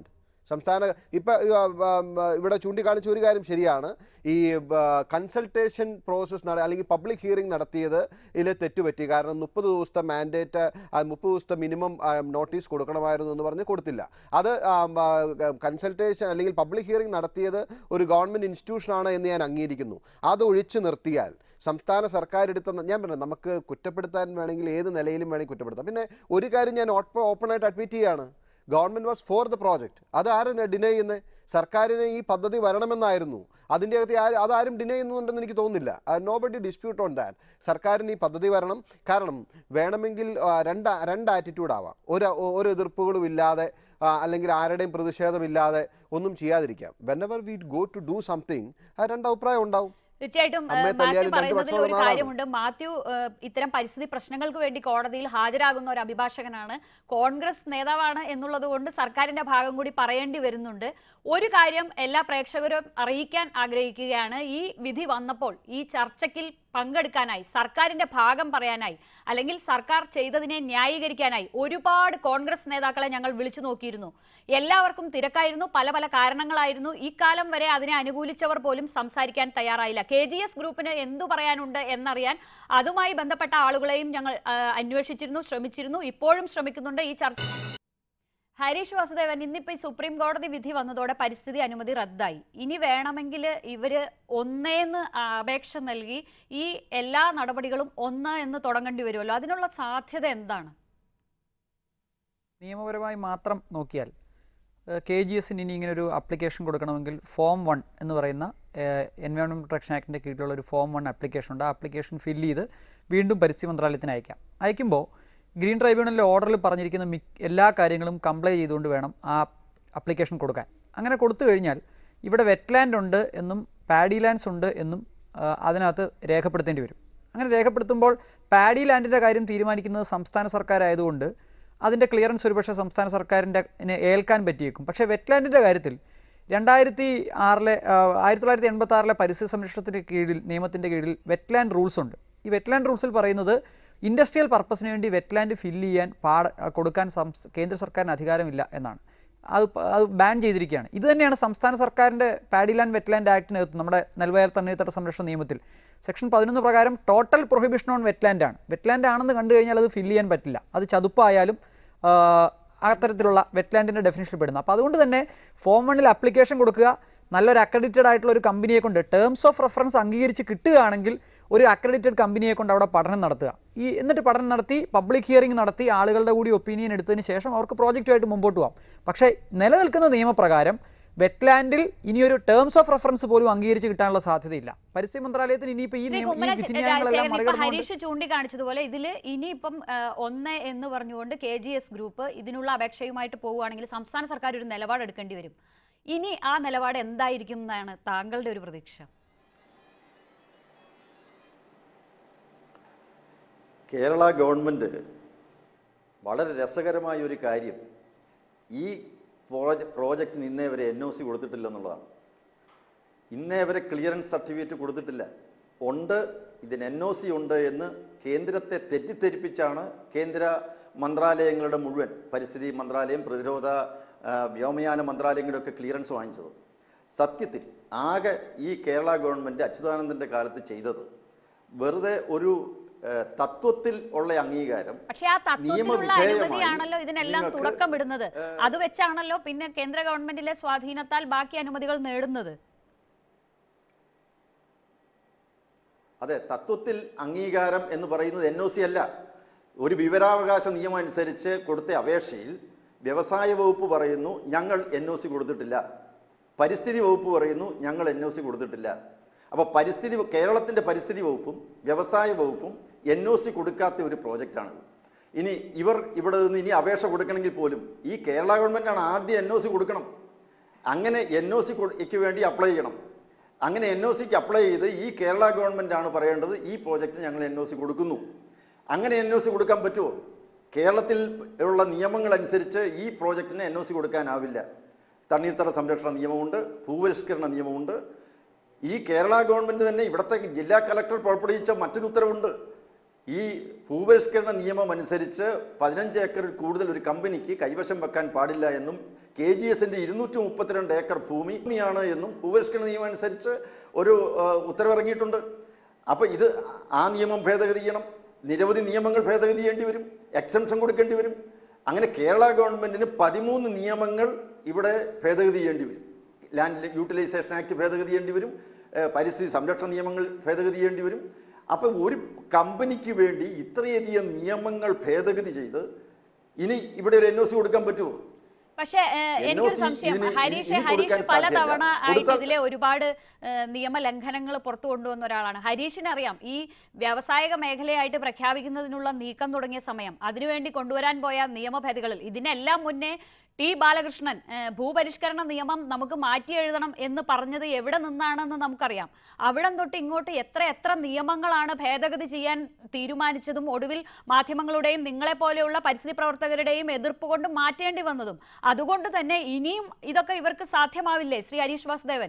സംസ്ഥാന ഇപ്പം ഇവിടെ ചൂണ്ടിക്കാണിച്ച ഒരു കാര്യം ശരിയാണ് ഈ കൺസൾട്ടേഷൻ പ്രോസസ്സ് നട അല്ലെങ്കിൽ പബ്ലിക് ഹിയറിംഗ് നടത്തിയത് ഇതിൽ തെറ്റുപറ്റി കാരണം മുപ്പത് ദിവസത്തെ മാൻഡേറ്റ് മുപ്പത് ദിവസത്തെ മിനിമം നോട്ടീസ് കൊടുക്കണമായിരുന്നു എന്ന് പറഞ്ഞ് കൊടുത്തില്ല അത് കൺസൾട്ടേഷൻ അല്ലെങ്കിൽ പബ്ലിക് ഹിയറിംഗ് നടത്തിയത് ഒരു ഗവൺമെൻറ് ഇൻസ്റ്റിറ്റ്യൂഷനാണ് എന്ന് ഞാൻ അംഗീകരിക്കുന്നു അത് ഒഴിച്ചു നിർത്തിയാൽ സംസ്ഥാന സർക്കാർ എടുത്ത ഞാൻ പറഞ്ഞു നമുക്ക് കുറ്റപ്പെടുത്താൻ വേണമെങ്കിൽ ഏത് നിലയിലും വേണമെങ്കിൽ കുറ്റപ്പെടുത്താം പിന്നെ ഒരു കാര്യം ഞാൻ ഓപ്പണായിട്ട് അഡ്മിറ്റ് ചെയ്യാണ് government was for the project അത് ആരും ഡിനൈ ചെയ്യുന്നത് സർക്കാരിന് ഈ പദ്ധതി വരണമെന്നായിരുന്നു അതിൻ്റെ അകത്ത് ആരും അതാരും ഡിനൈ ചെയ്യുന്നുണ്ടെന്ന് എനിക്ക് തോന്നുന്നില്ല nobody dispute on that സർക്കാരിന് ഈ പദ്ധതി വരണം കാരണം വേണമെങ്കിൽ ആ, രണ്ട് രണ്ട് ആറ്റിറ്റ്യൂഡ് ആവാം ഒരു ഒരു എതിർപ്പുകളും ഇല്ലാതെ ആ, അല്ലെങ്കിൽ ആരുടെയും പ്രതിഷേധമില്ലാതെ ഒന്നും ചെയ്യാതിരിക്കാം whenever we go to do something ആ രണ്ട് അഭിപ്രായം ഉണ്ടാവും തീർച്ചയായിട്ടും അമ്മയെ ഏഹ്, തല്ലിയാലും മാത്യു രണ്ട് പറയുന്നതിൽ പക്ഷമുള്ള ഒരു ആളാണ്. കാര്യമുണ്ട് മാത്യു ഏഹ്, ഇത്തരം പരിസ്ഥിതി പ്രശ്നങ്ങൾക്ക് വേണ്ടി കോടതിയിൽ ഹാജരാകുന്ന ഒരു അഭിഭാഷകനാണ് കോൺഗ്രസ് നേതാവാണ് എന്നുള്ളത് കൊണ്ട് സർക്കാരിന്റെ ഭാഗം കൂടി പറയേണ്ടി വരുന്നുണ്ട് ഒരു കാര്യം എല്ലാ പ്രേക്ഷകരും അറിയിക്കാൻ ആഗ്രഹിക്കുകയാണ് ഈ വിധി വന്നപ്പോൾ ഈ ചർച്ചയ്ക്കിൽ പങ്കെടുക്കാനായി സർക്കാരിന്റെ ഭാഗം പറയാനായി അല്ലെങ്കിൽ സർക്കാർ ചെയ്തതിനെ ന്യായീകരിക്കാനായി ഒരുപാട് കോൺഗ്രസ് നേതാക്കളെ ഞങ്ങൾ വിളിച്ചു നോക്കിയിരുന്നു എല്ലാവർക്കും തിരക്കായിരുന്നു പല പല കാരണങ്ങളായിരുന്നു ഈ കാലം വരെ അതിനെ അനുകൂലിച്ചവർ പോലും സംസാരിക്കാൻ തയ്യാറായില്ല കെ ജി എസ് ഗ്രൂപ്പിന് എന്തു പറയാനുണ്ട് എന്നറിയാൻ അതുമായി ബന്ധപ്പെട്ട ആളുകളെയും ഞങ്ങൾ ആ, അന്വേഷിച്ചിരുന്നു ശ്രമിച്ചിരുന്നു ഇപ്പോഴും ശ്രമിക്കുന്നുണ്ട് ഈ ചർച്ച ഹരീഷ് വാസുദേവൻ ഇന്നിപ്പോ ഈ സുപ്രീം കോടതി വിധി വന്നതോടെ പരിസ്ഥിതി അനുമതി റദ്ദായി ഇനി വേണമെങ്കിൽ ഇവര് ഒന്നേന്ന് അപേക്ഷ നൽകി ഈ എല്ലാ നടപടികളും ഒന്ന് എന്ന് തുടങ്ങേണ്ടി വരുമല്ലോ അതിനുള്ള സാധ്യത എന്താണ് നിയമപരമായി മാത്രം നോക്കിയാൽ കെ ജി എസിന് ഇനി ഇങ്ങനെ ഒരു ആപ്ലിക്കേഷൻ കൊടുക്കണമെങ്കിൽ ഫോം വൺ എന്ന് പറയുന്ന എൻവയോൺമെൻറ്റ് പ്രൊട്ടക്ഷൻ ആക്ടിൻ്റെ കീഴിലുള്ള ഒരു ഫോം വൺ ആപ്ലിക്കേഷൻ ഉണ്ട് ആ ആപ്ലിക്കേഷൻ ഫില്ല് ചെയ്ത് വീണ്ടും പരിസ്ഥിതി മന്ത്രാലയത്തിന് അയക്കാം അയക്കുമ്പോൾ ഗ്രീൻ ട്രൈബ്യൂണലിലെ ഓർഡറിൽ പറഞ്ഞിരിക്കുന്ന മിക്ക എല്ലാ കാര്യങ്ങളും കംപ്ലൈ ചെയ്തുകൊണ്ട് വേണം ആ ആപ്ലിക്കേഷൻ കൊടുക്കാൻ അങ്ങനെ കൊടുത്തു കഴിഞ്ഞാൽ ഇവിടെ വെറ്റ്ലാൻഡ് ഉണ്ട് എന്നും പാഡി ലാൻഡ്സ് ഉണ്ട് എന്നും ആ, അതിനകത്ത് രേഖപ്പെടുത്തേണ്ടി വരും അങ്ങനെ രേഖപ്പെടുത്തുമ്പോൾ പാഡി ലാൻഡിൻ്റെ കാര്യം തീരുമാനിക്കുന്നത് സംസ്ഥാന സർക്കാരായതുകൊണ്ട് അതിൻ്റെ ക്ലിയറൻസ് ഒരുപക്ഷെ സംസ്ഥാന സർക്കാരിൻ്റെ നെ ഏൽക്കാൻ പറ്റിയേക്കും പക്ഷേ വെറ്റ്ലാൻഡിൻ്റെ കാര്യത്തിൽ രണ്ടായിരത്തി ആറിലെ ആയിരത്തി തൊള്ളായിരത്തി എൺപത്തി ആറിലെ പരിസ്ഥിതി സംരക്ഷണത്തിൻ്റെ കീഴിൽ നിയമത്തിൻ്റെ കീഴിൽ വെറ്റ്ലാൻഡ് റൂൾസ് ഉണ്ട് ഈ വെറ്റ്ലാൻഡ് റൂൾസിൽ പറയുന്നത് ഇൻഡസ്ട്രിയൽ പർപ്പസിന് വേണ്ടി വെറ്റ്ലാൻഡ് ഫില്ല് ചെയ്യാൻ പാട കൊടുക്കാൻ സംസ് കേന്ദ്ര സർക്കാരിന് അധികാരമില്ല എന്നാണ് അത് പ- അത് ബാൻ ചെയ്തിരിക്കുകയാണ് ഇത് തന്നെയാണ് സംസ്ഥാന സർക്കാരിൻ്റെ പാഡി ലാൻഡ് വെറ്റ്ലാൻഡ് ആക്ടിനകത്ത് നമ്മുടെ നെൽവയൽ തണ്ണീർത്തട സംരക്ഷണ നിയമത്തിൽ സെക്ഷൻ പതിനൊന്ന് പ്രകാരം ടോട്ടൽ പ്രൊഹിബിഷൻ ഓൺ വെറ്റ്ലാൻഡ് ആണ് വെറ്റ്ലാൻഡ് ആണെന്ന് കണ്ടു കഴിഞ്ഞാൽ അത് ഫില്ല് ചെയ്യാൻ പറ്റില്ല അത് ചതുപ്പായാലും ആ, അത്തരത്തിലുള്ള വെറ്റ്ലാൻഡിൻ്റെ ഡെഫിനിഷനിൽ പെടുന്നു അപ്പോൾ അതുകൊണ്ട് തന്നെ ഫോം വണ്ണിൽ അപ്ലിക്കേഷൻ കൊടുക്കുക നല്ലൊരു അക്രഡിറ്റഡ് ആയിട്ടുള്ള ഒരു കമ്പനിയെ കൊണ്ട് ടേംസ് ഓഫ് റെഫറൻസ് അംഗീകരിച്ച് കിട്ടുകയാണെങ്കിൽ ഒരു അക്രഡിറ്റഡ് കമ്പനിയെ കൊണ്ട് അവിടെ പഠനം നടത്തുക ഈ എന്നിട്ട് പഠനം നടത്തി പബ്ലിക് ഹിയറിംഗ് നടത്തി ആളുകളുടെ കൂടി ഒപ്പീനിയൻ എടുത്തതിന് ശേഷം അവർക്ക് പ്രോജക്റ്റുമായിട്ട് മുമ്പോട്ട് പോകാം പക്ഷേ നിലനിൽക്കുന്ന നിയമപ്രകാരം വെറ്റ്ലാൻഡിൽ ഇനിയൊരു ടേംസ് ഓഫ് റെഫറൻസ് പോലും അംഗീകരിച്ച് കിട്ടാനുള്ള സാധ്യതയില്ല പരിസ്ഥിതി മന്ത്രാലയത്തിന് ഇനിയിപ്പോൾ ഈ ശ്രീ നിയമ ഈ കുമ്മന വിധിന്യായങ്ങളെല്ലാം രാജശേഖരൻ ഇപ്പൊ മറികടന്നുകൊണ്ട് ഹരീഷ് ചൂണ്ടിക്കാണിച്ചതുപോലെ ഇതിൽ ഇനിയിപ്പം ആ, ഒന്ന് എന്ന് പറഞ്ഞുകൊണ്ട് കെ ജി എസ് ഗ്രൂപ്പ് ഇതിനുള്ള അപേക്ഷയുമായിട്ട് പോവുകയാണെങ്കിൽ സംസ്ഥാന സർക്കാർ ഒരു നിലപാട് എടുക്കേണ്ടി വരും ഇനി ആ നിലപാട് എന്തായിരിക്കും എന്നാണ് താങ്കളുടെ ഒരു പ്രതീക്ഷ കേരള ഗവൺമെൻറ് വളരെ രസകരമായ ഒരു കാര്യം ഈ പ്രോജ പ്രോജക്റ്റിന് ഇന്നേ വരെ എൻ ഒ സി കൊടുത്തിട്ടില്ലെന്നുള്ളതാണ് ഇന്നേ വരെ ക്ലിയറൻസ് സർട്ടിഫിക്കറ്റ് കൊടുത്തിട്ടില്ല ഉണ്ട് ഇതിന് എൻ ഒ സി ഉണ്ട് എന്ന് കേന്ദ്രത്തെ തെറ്റിദ്ധരിപ്പിച്ചാണ് കേന്ദ്ര മന്ത്രാലയങ്ങളുടെ മുഴുവൻ പരിസ്ഥിതി മന്ത്രാലയം പ്രതിരോധ ആ, വ്യോമയാന മന്ത്രാലയങ്ങളുടെയൊക്കെ ക്ലിയറൻസ് വാങ്ങിച്ചത് സത്യത്തിൽ ആകെ ഈ കേരള ഗവൺമെൻറ് അച്യുതാനന്ദൻ്റെ കാലത്ത് ചെയ്തത് വെറുതെ ഒരു ആ, തത്വത്തിൽ ഉള്ള അംഗീകാരം പക്ഷെ ആ തത്വത്തിലുള്ള നിയമവിധേയമായി അനുമതിയാണല്ലോ ഇതിനെല്ലാം നിങ്ങൾക്ക്, തുടക്കമിടുന്നത് അത് വെച്ചാണല്ലോ പിന്നെ കേന്ദ്ര ഗവൺമെന്റിലെ സ്വാധീനത്താൽ ബാക്കി അനുമതികൾ നേടുന്നത് അതെ തത്വത്തിൽ അംഗീകാരം എന്ന് പറയുന്നത് എൻ ഒ സി അല്ല ഒരു വിവരാവകാശ നിയമം അനുസരിച്ച് കൊടുത്ത അപേക്ഷയിൽ വ്യവസായ വകുപ്പ് പറയുന്നു ഞങ്ങൾ എൻ ഒ സി കൊടുത്തിട്ടില്ല പരിസ്ഥിതി വകുപ്പ് പറയുന്നു ഞങ്ങൾ എൻ ഒ സി കൊടുത്തിട്ടില്ല അപ്പോൾ പരിസ്ഥിതി കേരളത്തിൻ്റെ പരിസ്ഥിതി വകുപ്പും വ്യവസായ വകുപ്പും എൻ ഒ സി കൊടുക്കാത്ത ഒരു പ്രോജക്റ്റാണിത് ഇനി ഇവർ ഇവിടെ നിന്ന് ഇനി അപേക്ഷ കൊടുക്കണമെങ്കിൽ പോലും ഈ കേരള ഗവൺമെൻറ്റാണ് ആദ്യം എൻ ഒ സി കൊടുക്കണം അങ്ങനെ എൻ ഒ സിക്ക് വേണ്ടി അപ്ലൈ ചെയ്യണം അങ്ങനെ എൻ ഒ സിക്ക് അപ്ലൈ ചെയ്ത് ഈ കേരള ഗവൺമെൻറ് ആണ് പറയേണ്ടത് ഈ പ്രോജക്റ്റിന് ഞങ്ങൾ എൻ ഒ സി കൊടുക്കുന്നു അങ്ങനെ എൻ ഒ സി കൊടുക്കാൻ പറ്റുമോ കേരളത്തിൽ ഉള്ള നിയമങ്ങൾ അനുസരിച്ച് ഈ പ്രോജക്റ്റിന് എൻ ഒ സി കൊടുക്കാനാവില്ല തണ്ണീർത്തട സംരക്ഷണ നിയമമുണ്ട് ഭൂപരിഷ്കരണ നിയമമുണ്ട് ഈ കേരള ഗവൺമെൻറ് തന്നെ ഇവിടുത്തെ ജില്ലാ കലക്ടർ പുറപ്പെടുവിച്ച മറ്റൊരു ഉത്തരവുണ്ട് ഈ ഭൂപരിഷ്കരണ നിയമം അനുസരിച്ച് പതിനഞ്ച് ഏക്കറിൽ കൂടുതൽ ഒരു കമ്പനിക്ക് കൈവശം വെക്കാൻ പാടില്ല എന്നും കെ ജി എസിന്റെ ഇരുന്നൂറ്റി മുപ്പത്തിരണ്ട് ഏക്കർ ഭൂമിയാണ് എന്നും ഭൂപരിഷ്കരണ നിയമം അനുസരിച്ച് ഒരു ആ, ഉത്തരവിറങ്ങിയിട്ടുണ്ട് അപ്പൊ ഇത് ആ നിയമം ഭേദഗതി ചെയ്യണം നിരവധി നിയമങ്ങൾ ഭേദഗതി ചെയ്യേണ്ടി വരും എക്സംഷൻ കൊടുക്കേണ്ടി വരും അങ്ങനെ കേരള ഗവൺമെന്റിന് പതിമൂന്ന് നിയമങ്ങൾ ഇവിടെ ഭേദഗതി ചെയ്യേണ്ടി വരും ലാൻഡ് യൂട്ടിലൈസേഷൻ ആക്ട് ഭേദഗതി ചെയ്യേണ്ടി വരും ഏഹ് പരിസ്ഥിതി സംരക്ഷണ നിയമങ്ങൾ ഭേദഗതി ചെയ്യേണ്ടി വരും അപ്പം ഒരു കമ്പനിക്ക് വേണ്ടി ഇത്രയധികം നിയമങ്ങൾ ഭേദഗതി ചെയ്ത് ഇനി ഇവിടെ ഒരു എൻ ഒ സി കൊടുക്കാൻ പറ്റുമോ പക്ഷേ ഏഹ്, എനിക്കൊരു NOC സംശയം ഇതിന് ഹരീഷ് ഇനി ഹരീഷ് കൊടുക്കാൻ പലതവണ സാധ്യതയില്ല. ആയിട്ട് കൊടുത്താൽ- ഇതിലെ ഒരുപാട് ഏഹ്, നിയമലംഘനങ്ങൾ പുറത്തു കൊണ്ടുവന്ന ഒരാളാണ് ഹരീഷിന് അറിയാം ഈ വ്യാവസായിക മേഖലയായിട്ട് പ്രഖ്യാപിക്കുന്നതിനുള്ള നീക്കം തുടങ്ങിയ സമയം അതിനുവേണ്ടി കൊണ്ടുവരാൻ പോയ നിയമ ഭേദഗതികൾ ഇതിനെല്ലാം മുന്നേ ടി ബാലകൃഷ്ണൻ ഏഹ്, ഭൂപരിഷ്കരണ നിയമം നമുക്ക് മാറ്റി എഴുതണം എന്ന് പറഞ്ഞത് എവിടെ നിന്നാണെന്ന് നമുക്കറിയാം അവിടം തൊട്ട് ഇങ്ങോട്ട് എത്ര എത്ര നിയമങ്ങളാണ് ഭേദഗതി ചെയ്യാൻ തീരുമാനിച്ചതും ഒടുവിൽ മാധ്യമങ്ങളുടെയും നിങ്ങളെ പോലെയുള്ള പരിസ്ഥിതി പ്രവർത്തകരുടെയും എതിർപ്പ് കൊണ്ട് മാറ്റേണ്ടി വന്നതും അതുകൊണ്ട് തന്നെ ഇനിയും ഇതൊക്കെ ഇവർക്ക് സാധ്യമാവില്ലേ ശ്രീ ഹരീഷ് വാസുദേവൻ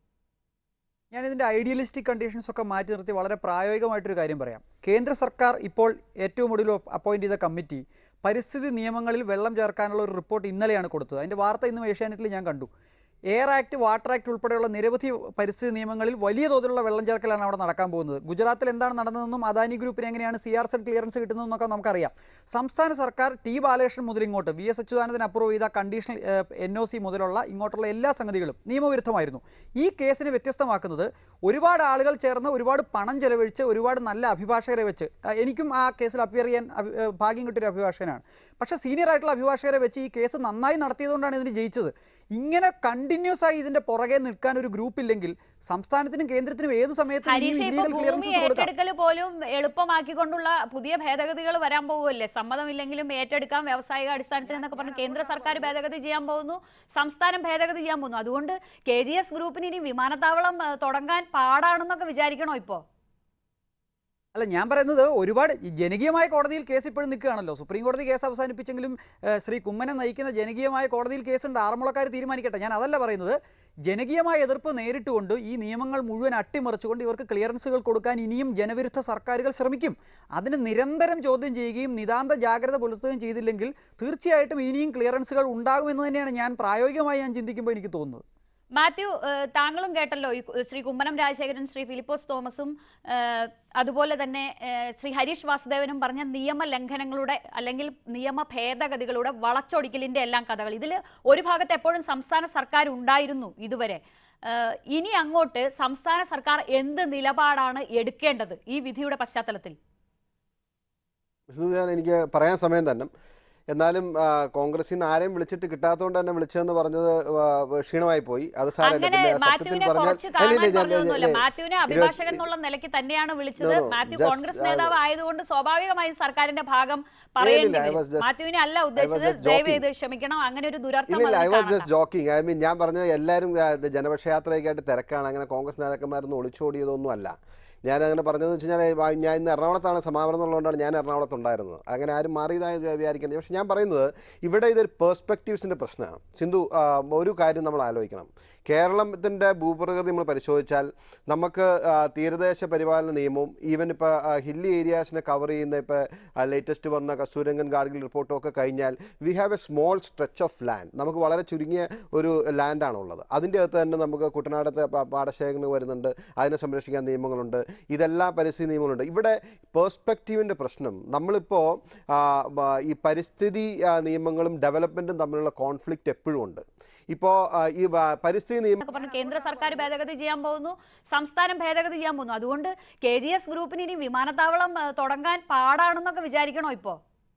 ഞാൻ ഇതിൻ്റെ ഐഡിയലിസ്റ്റിക് കണ്ടീഷൻസ് ഒക്കെ മാറ്റി നിർത്തി വളരെ പ്രായോഗികമായിട്ടൊരു കാര്യം പറയാം കേന്ദ്ര സർക്കാർ ഇപ്പോൾ ഏറ്റവും ഒടുവിൽ അപ്പോയിന്റ് ചെയ്ത കമ്മിറ്റി പരിസ്ഥിതി നിയമങ്ങളിൽ വെള്ളം ചേർക്കാനുള്ള ഒരു റിപ്പോർട്ട് ഇന്നലെയാണ് കൊടുത്തത് അതിൻ്റെ വാർത്ത ഇന്നും ഏഷ്യാനെറ്റിൽ ഞാൻ കണ്ടു എയർ ആക്ട് വാട്ടർ ആക്ട് ഉൾപ്പെടെയുള്ള നിരവധി പരിസ്ഥിതി നിയമങ്ങളിൽ വലിയ തോതിലുള്ള വെള്ളം ചേർക്കലാണ് അവിടെ നടക്കാൻ പോകുന്നത് ഗുജറാത്തിൽ എന്താണ് നടന്നതെന്നും അദാനി ഗ്രൂപ്പിന് എങ്ങനെയാണ് സി ആർ സെഡ് ക്ലിയറൻസ് കിട്ടുന്നതെന്നൊക്കെ നമുക്കറിയാം സംസ്ഥാന സർക്കാർ ടി ബാലകൃഷ്ണൻ മുതൽ ഇങ്ങോട്ട് വി എസ് അച്യുതാനന്ദൻ അപ്രൂവ് ചെയ്ത കണ്ടീഷണൽ എൻ ഒ സി മുതലുള്ള ഇങ്ങോട്ടുള്ള എല്ലാ സംഗതികളും നിയമവിരുദ്ധമായിരുന്നു ഈ കേസിനെ വ്യത്യസ്തമാക്കുന്നത് ഒരുപാട് ആളുകൾ ചേർന്ന് ഒരുപാട് പണം ചെലവഴിച്ച് ഒരുപാട് നല്ല അഭിഭാഷകരെ വെച്ച് ആ, എനിക്കും ആ കേസിൽ അപ്പിയർ ചെയ്യാൻ അഭി- ഏ, ഭാഗ്യം കിട്ടിയൊരു അഭിഭാഷകനാണ് പക്ഷേ സീനിയർ ആയിട്ടുള്ള അഭിഭാഷകരെ വെച്ച് ഈ കേസ് നന്നായി നടത്തിയതുകൊണ്ടാണ് ഇതിന് ജയിച്ചത് ഇങ്ങനെ കണ്ടിന്യൂസ് ആയി ഇതിന്റെ പുറകെ നിൽക്കാൻ ഒരു ഗ്രൂപ്പ് ഇല്ലെങ്കിൽ സംസ്ഥാനത്തിനും കേന്ദ്രത്തിനും ഏത് സമയത്തും ഹരീഷ് ഇപ്പൊ ഇല്ലീഗൽ ഭൂമി ക്ലിയറൻസസ് കൊടുക്കാം ഏറ്റെടുക്കൽ പോലും എളുപ്പമാക്കിക്കൊണ്ടുള്ള പുതിയ ഭേദഗതികൾ വരാൻ പോകുമല്ലേ സമ്മതമില്ലെങ്കിലും ഏറ്റെടുക്കാം വ്യാവസായിക അടിസ്ഥാനത്തിൽ എന്നൊക്കെ പറഞ്ഞ് കേന്ദ്ര സർക്കാർ ഭേദഗതി ചെയ്യാൻ പോകുന്നു സംസ്ഥാനം ഭേദഗതി ചെയ്യാൻ പോകുന്നു അതുകൊണ്ട് കെ ജി എസ് ഗ്രൂപ്പിന് ഇനി വിമാനത്താവളം ഏഹ്, തുടങ്ങാൻ പാടാണെന്നൊക്കെ വിചാരിക്കണോ ഇപ്പോ അല്ല ഞാൻ പറയുന്നത് ഒരുപാട് ഈ ജനകീയമായ കോടതിയിൽ കേസ് ഇപ്പോഴും നിൽക്കുകയാണല്ലോ സുപ്രീം കോടതി കേസ് അവസാനിപ്പിച്ചെങ്കിലും ഏഹ്, ശ്രീ കുമ്മനെ നയിക്കുന്ന ജനകീയമായ കോടതിയിൽ കേസുണ്ട് ആറന്മുളക്കാർ തീരുമാനിക്കട്ടെ ഞാൻ അതല്ല പറയുന്നത് ജനകീയമായ എതിർപ്പ് നേരിട്ടുകൊണ്ട് ഈ നിയമങ്ങൾ മുഴുവൻ അട്ടിമറിച്ചുകൊണ്ട് ഇവർക്ക് ക്ലിയറൻസുകൾ കൊടുക്കാൻ ഇനിയും ജനവിരുദ്ധ സർക്കാരുകൾ ശ്രമിക്കും അതിന് നിരന്തരം ചോദ്യം ചെയ്യുകയും നിതാന്ത ജാഗ്രത പുലർത്തുകയും ചെയ്തില്ലെങ്കിൽ തീർച്ചയായിട്ടും ഇനിയും ക്ലിയറൻസുകൾ ഉണ്ടാകുമെന്ന് തന്നെയാണ് ഞാൻ പ്രായോഗികമായി ഞാൻ ചിന്തിക്കുമ്പോൾ എനിക്ക് തോന്നുന്നത് മാത്യു ഏഹ്, താങ്കളും കേട്ടല്ലോ ഈ കു- ശ്രീ കുമ്മനം രാജശേഖരൻ ശ്രീ ഫിലിപ്പോസ് തോമസും ഏഹ്, അതുപോലെ തന്നെ ഏഹ്, ശ്രീ ഹരീഷ് വാസുദേവനും പറഞ്ഞ നിയമ ലംഘനങ്ങളുടെ അല്ലെങ്കിൽ നിയമ ഭേദഗതികളുടെ വളച്ചൊടിക്കലിന്റെ എല്ലാം കഥകൾ ഇതിൽ ഒരു ഭാഗത്ത് എപ്പോഴും സംസ്ഥാന സർക്കാർ ഉണ്ടായിരുന്നു ഇതുവരെ ഏഹ്, ഇനി അങ്ങോട്ട് സംസ്ഥാന സർക്കാർ എന്ത് നിലപാടാണ് എടുക്കേണ്ടത് ഈ വിധിയുടെ പശ്ചാത്തലത്തിൽ വിഷ്ണു ഞാൻ എനിക്ക് പറയാൻ സമയം തന്നെ എന്നാലും ആ, കോൺഗ്രസിൽ നിന്ന് ആരെയും വിളിച്ചിട്ട് കിട്ടാത്തതുകൊണ്ട് തന്നെ വിളിച്ചതെന്ന് പറഞ്ഞത് ആ, ക്ഷീണമായി പോയി അത് സാരമില്ല അങ്ങനെ പിന്നെ സത്യത്തിൽ മാത്യുവിനെ പറഞ്ഞാൽ കുറച്ച് ഇല്ല, ഇല്ല, കാണാൻ ഞാൻ- പറഞ്ഞതൊന്നുമല്ല ഞാൻ- മാത്യുവിനെ ഇരുപത് അഭിഭാഷകൻ എന്നുള്ള നിലയ്ക്ക് തന്നെയാണ് വിളിച്ചത് No, no, Mathew just, Congress I- നേതാവ് ആയതുകൊണ്ട് സ്വാഭാവികമായും സർക്കാരിന്റെ ഭാഗം പറയേണ്ടി ഇല്ല, I വരും was just- മാത്യുവിനെ അല്ല I was ഉദ്ദേശിച്ചത് just ദയവ് joking. ചെയ്ത് ക്ഷമിക്കണം അങ്ങനെ ഒരു ദുരർത്ഥം ഇല്ല ഇല്ല ഐ അതിൽ വാസ് ജസ്റ്റ് കാണണ്ട. ജോക്കിംഗ് ഐ മീൻ ഞാൻ പറഞ്ഞത് എല്ലാവരും ആ, ഇത് ജനപക്ഷയാത്രയൊക്കെ ആയിട്ട് തിരക്കാണ് അങ്ങനെ കോൺഗ്രസ് നേതാക്കന്മാരൊന്നും ഒളിച്ചോടിയതൊന്നും അല്ല ഞാൻ അങ്ങനെ പറഞ്ഞതെന്ന് വെച്ച് കഴിഞ്ഞാൽ ഞാൻ ഇന്ന് എറണാകുളത്താണ് സമാപനം എന്നുള്ളതുകൊണ്ടാണ് ഞാൻ എറണാകുളത്ത് ഉണ്ടായിരുന്നത് അങ്ങനെ ആരും മാറിയതായി വിചാരിക്കുന്നത് പക്ഷേ ഞാൻ പറയുന്നത് ഇവിടെ ഇതൊരു പേഴ്സ്പെക്റ്റീവ്സിൻ്റെ പ്രശ്നമാണ് സിന്ധു ആ, ഒരു കാര്യം നമ്മൾ ആലോചിക്കണം കേരളത്തിൻ്റെ ഭൂപ്രകൃതി നമ്മൾ പരിശോധിച്ചാൽ നമുക്ക് ആ, തീരദേശ പരിപാലന നിയമവും ഈവൻ ഇപ്പോൾ ഹില്ലി ഏരിയാസിനെ കവർ ചെയ്യുന്ന ഇപ്പോൾ ലേറ്റസ്റ്റ് വന്ന കസ്തൂരംഗൻ ഗാഡ്ഗിൽ റിപ്പോർട്ടും ഒക്കെ കഴിഞ്ഞാൽ we have a small stretch of land നമുക്ക് വളരെ ചുരുങ്ങിയ ഒരു ലാൻഡാണ് ഉള്ളത് അതിൻ്റെ അകത്ത് തന്നെ നമുക്ക് കുട്ടനാടത്തെ പ- പാടശേഖരങ്ങൾ വരുന്നുണ്ട് അതിനെ സംരക്ഷിക്കാൻ നിയമങ്ങളുണ്ട് ഇതെല്ലാം പരിസ്ഥിതി നിയമങ്ങളുണ്ട് ഇവിടെ പേഴ്സ്പെക്റ്റീവിൻ്റെ പ്രശ്നം നമ്മളിപ്പോൾ ആ, ബ- ഈ പരിസ്ഥിതി ആ, നിയമങ്ങളും ഡെവലപ്മെൻറ്റും തമ്മിലുള്ള കോൺഫ്ലിക്റ്റ് എപ്പോഴും ഉണ്ട് ഇപ്പോൾ ഈ ബ- പരിസ്ഥിതി നിയമം എന്നൊക്കെ പറഞ്ഞ് കേന്ദ്ര സർക്കാർ ഭേദഗതി ചെയ്യാൻ പോകുന്നു സംസ്ഥാനം ഭേദഗതി ചെയ്യാൻ പോകുന്നു അതുകൊണ്ട് കെ ജി എസ് ഗ്രൂപ്പിന് ഇനി വിമാനത്താവളം ഏഹ്, തുടങ്ങാൻ പാടാണെന്നൊക്കെ വിചാരിക്കണോ ഇപ്പോ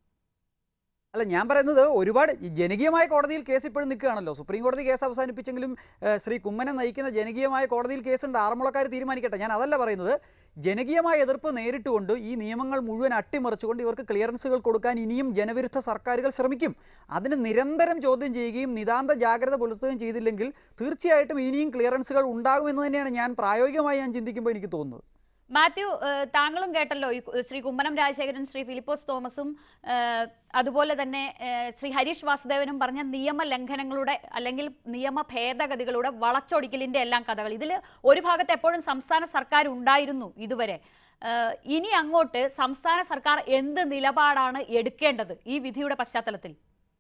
അല്ല ഞാൻ പറയുന്നത് ഒരുപാട് ഈ ജനകീയമായ കോടതിയിൽ കേസ് ഇപ്പോഴും നിൽക്കുകയാണല്ലോ സുപ്രീം കോടതി കേസ് അവസാനിപ്പിച്ചെങ്കിലും ഏഹ്, ശ്രീ കുമ്മനെ നയിക്കുന്ന ജനകീയമായ കോടതിയിൽ കേസുണ്ട് ആറന്മുളക്കാർ തീരുമാനിക്കട്ടെ ഞാൻ അതല്ല പറയുന്നത് ജനകീയമായ എതിർപ്പ് നേരിട്ടുകൊണ്ട് ഈ നിയമങ്ങൾ മുഴുവൻ അട്ടിമറിച്ചുകൊണ്ട് ഇവർക്ക് ക്ലിയറൻസുകൾ കൊടുക്കാൻ ഇനിയും ജനവിരുദ്ധ സർക്കാരുകൾ ശ്രമിക്കും അതിന് നിരന്തരം ചോദ്യം ചെയ്യുകയും നിതാന്ത ജാഗ്രത പുലർത്തുകയും ചെയ്തില്ലെങ്കിൽ തീർച്ചയായിട്ടും ഇനിയും ക്ലിയറൻസുകൾ ഉണ്ടാകുമെന്ന് തന്നെയാണ് ഞാൻ പ്രായോഗികമായി ഞാൻ ചിന്തിക്കുമ്പോൾ എനിക്ക് തോന്നുന്നത് മാത്യു ഏഹ്, താങ്കളും കേട്ടല്ലോ ഈ കു- ശ്രീ കുമ്മനം രാജശേഖരൻ ശ്രീ ഫിലിപ്പോസ് തോമസും ഏഹ്, അതുപോലെ തന്നെ ഏഹ്, ശ്രീ ഹരീഷ് വാസുദേവനും പറഞ്ഞ നിയമ ലംഘനങ്ങളുടെ അല്ലെങ്കിൽ നിയമ ഭേദഗതികളുടെ വളച്ചൊടിക്കലിന്റെ എല്ലാം കഥകൾ ഇതിൽ ഒരു ഭാഗത്ത് എപ്പോഴും സംസ്ഥാന സർക്കാർ ഉണ്ടായിരുന്നു ഇതുവരെ ഏഹ്, ഇനി അങ്ങോട്ട് സംസ്ഥാന സർക്കാർ എന്ത് നിലപാടാണ് എടുക്കേണ്ടത് ഈ വിധിയുടെ പശ്ചാത്തലത്തിൽ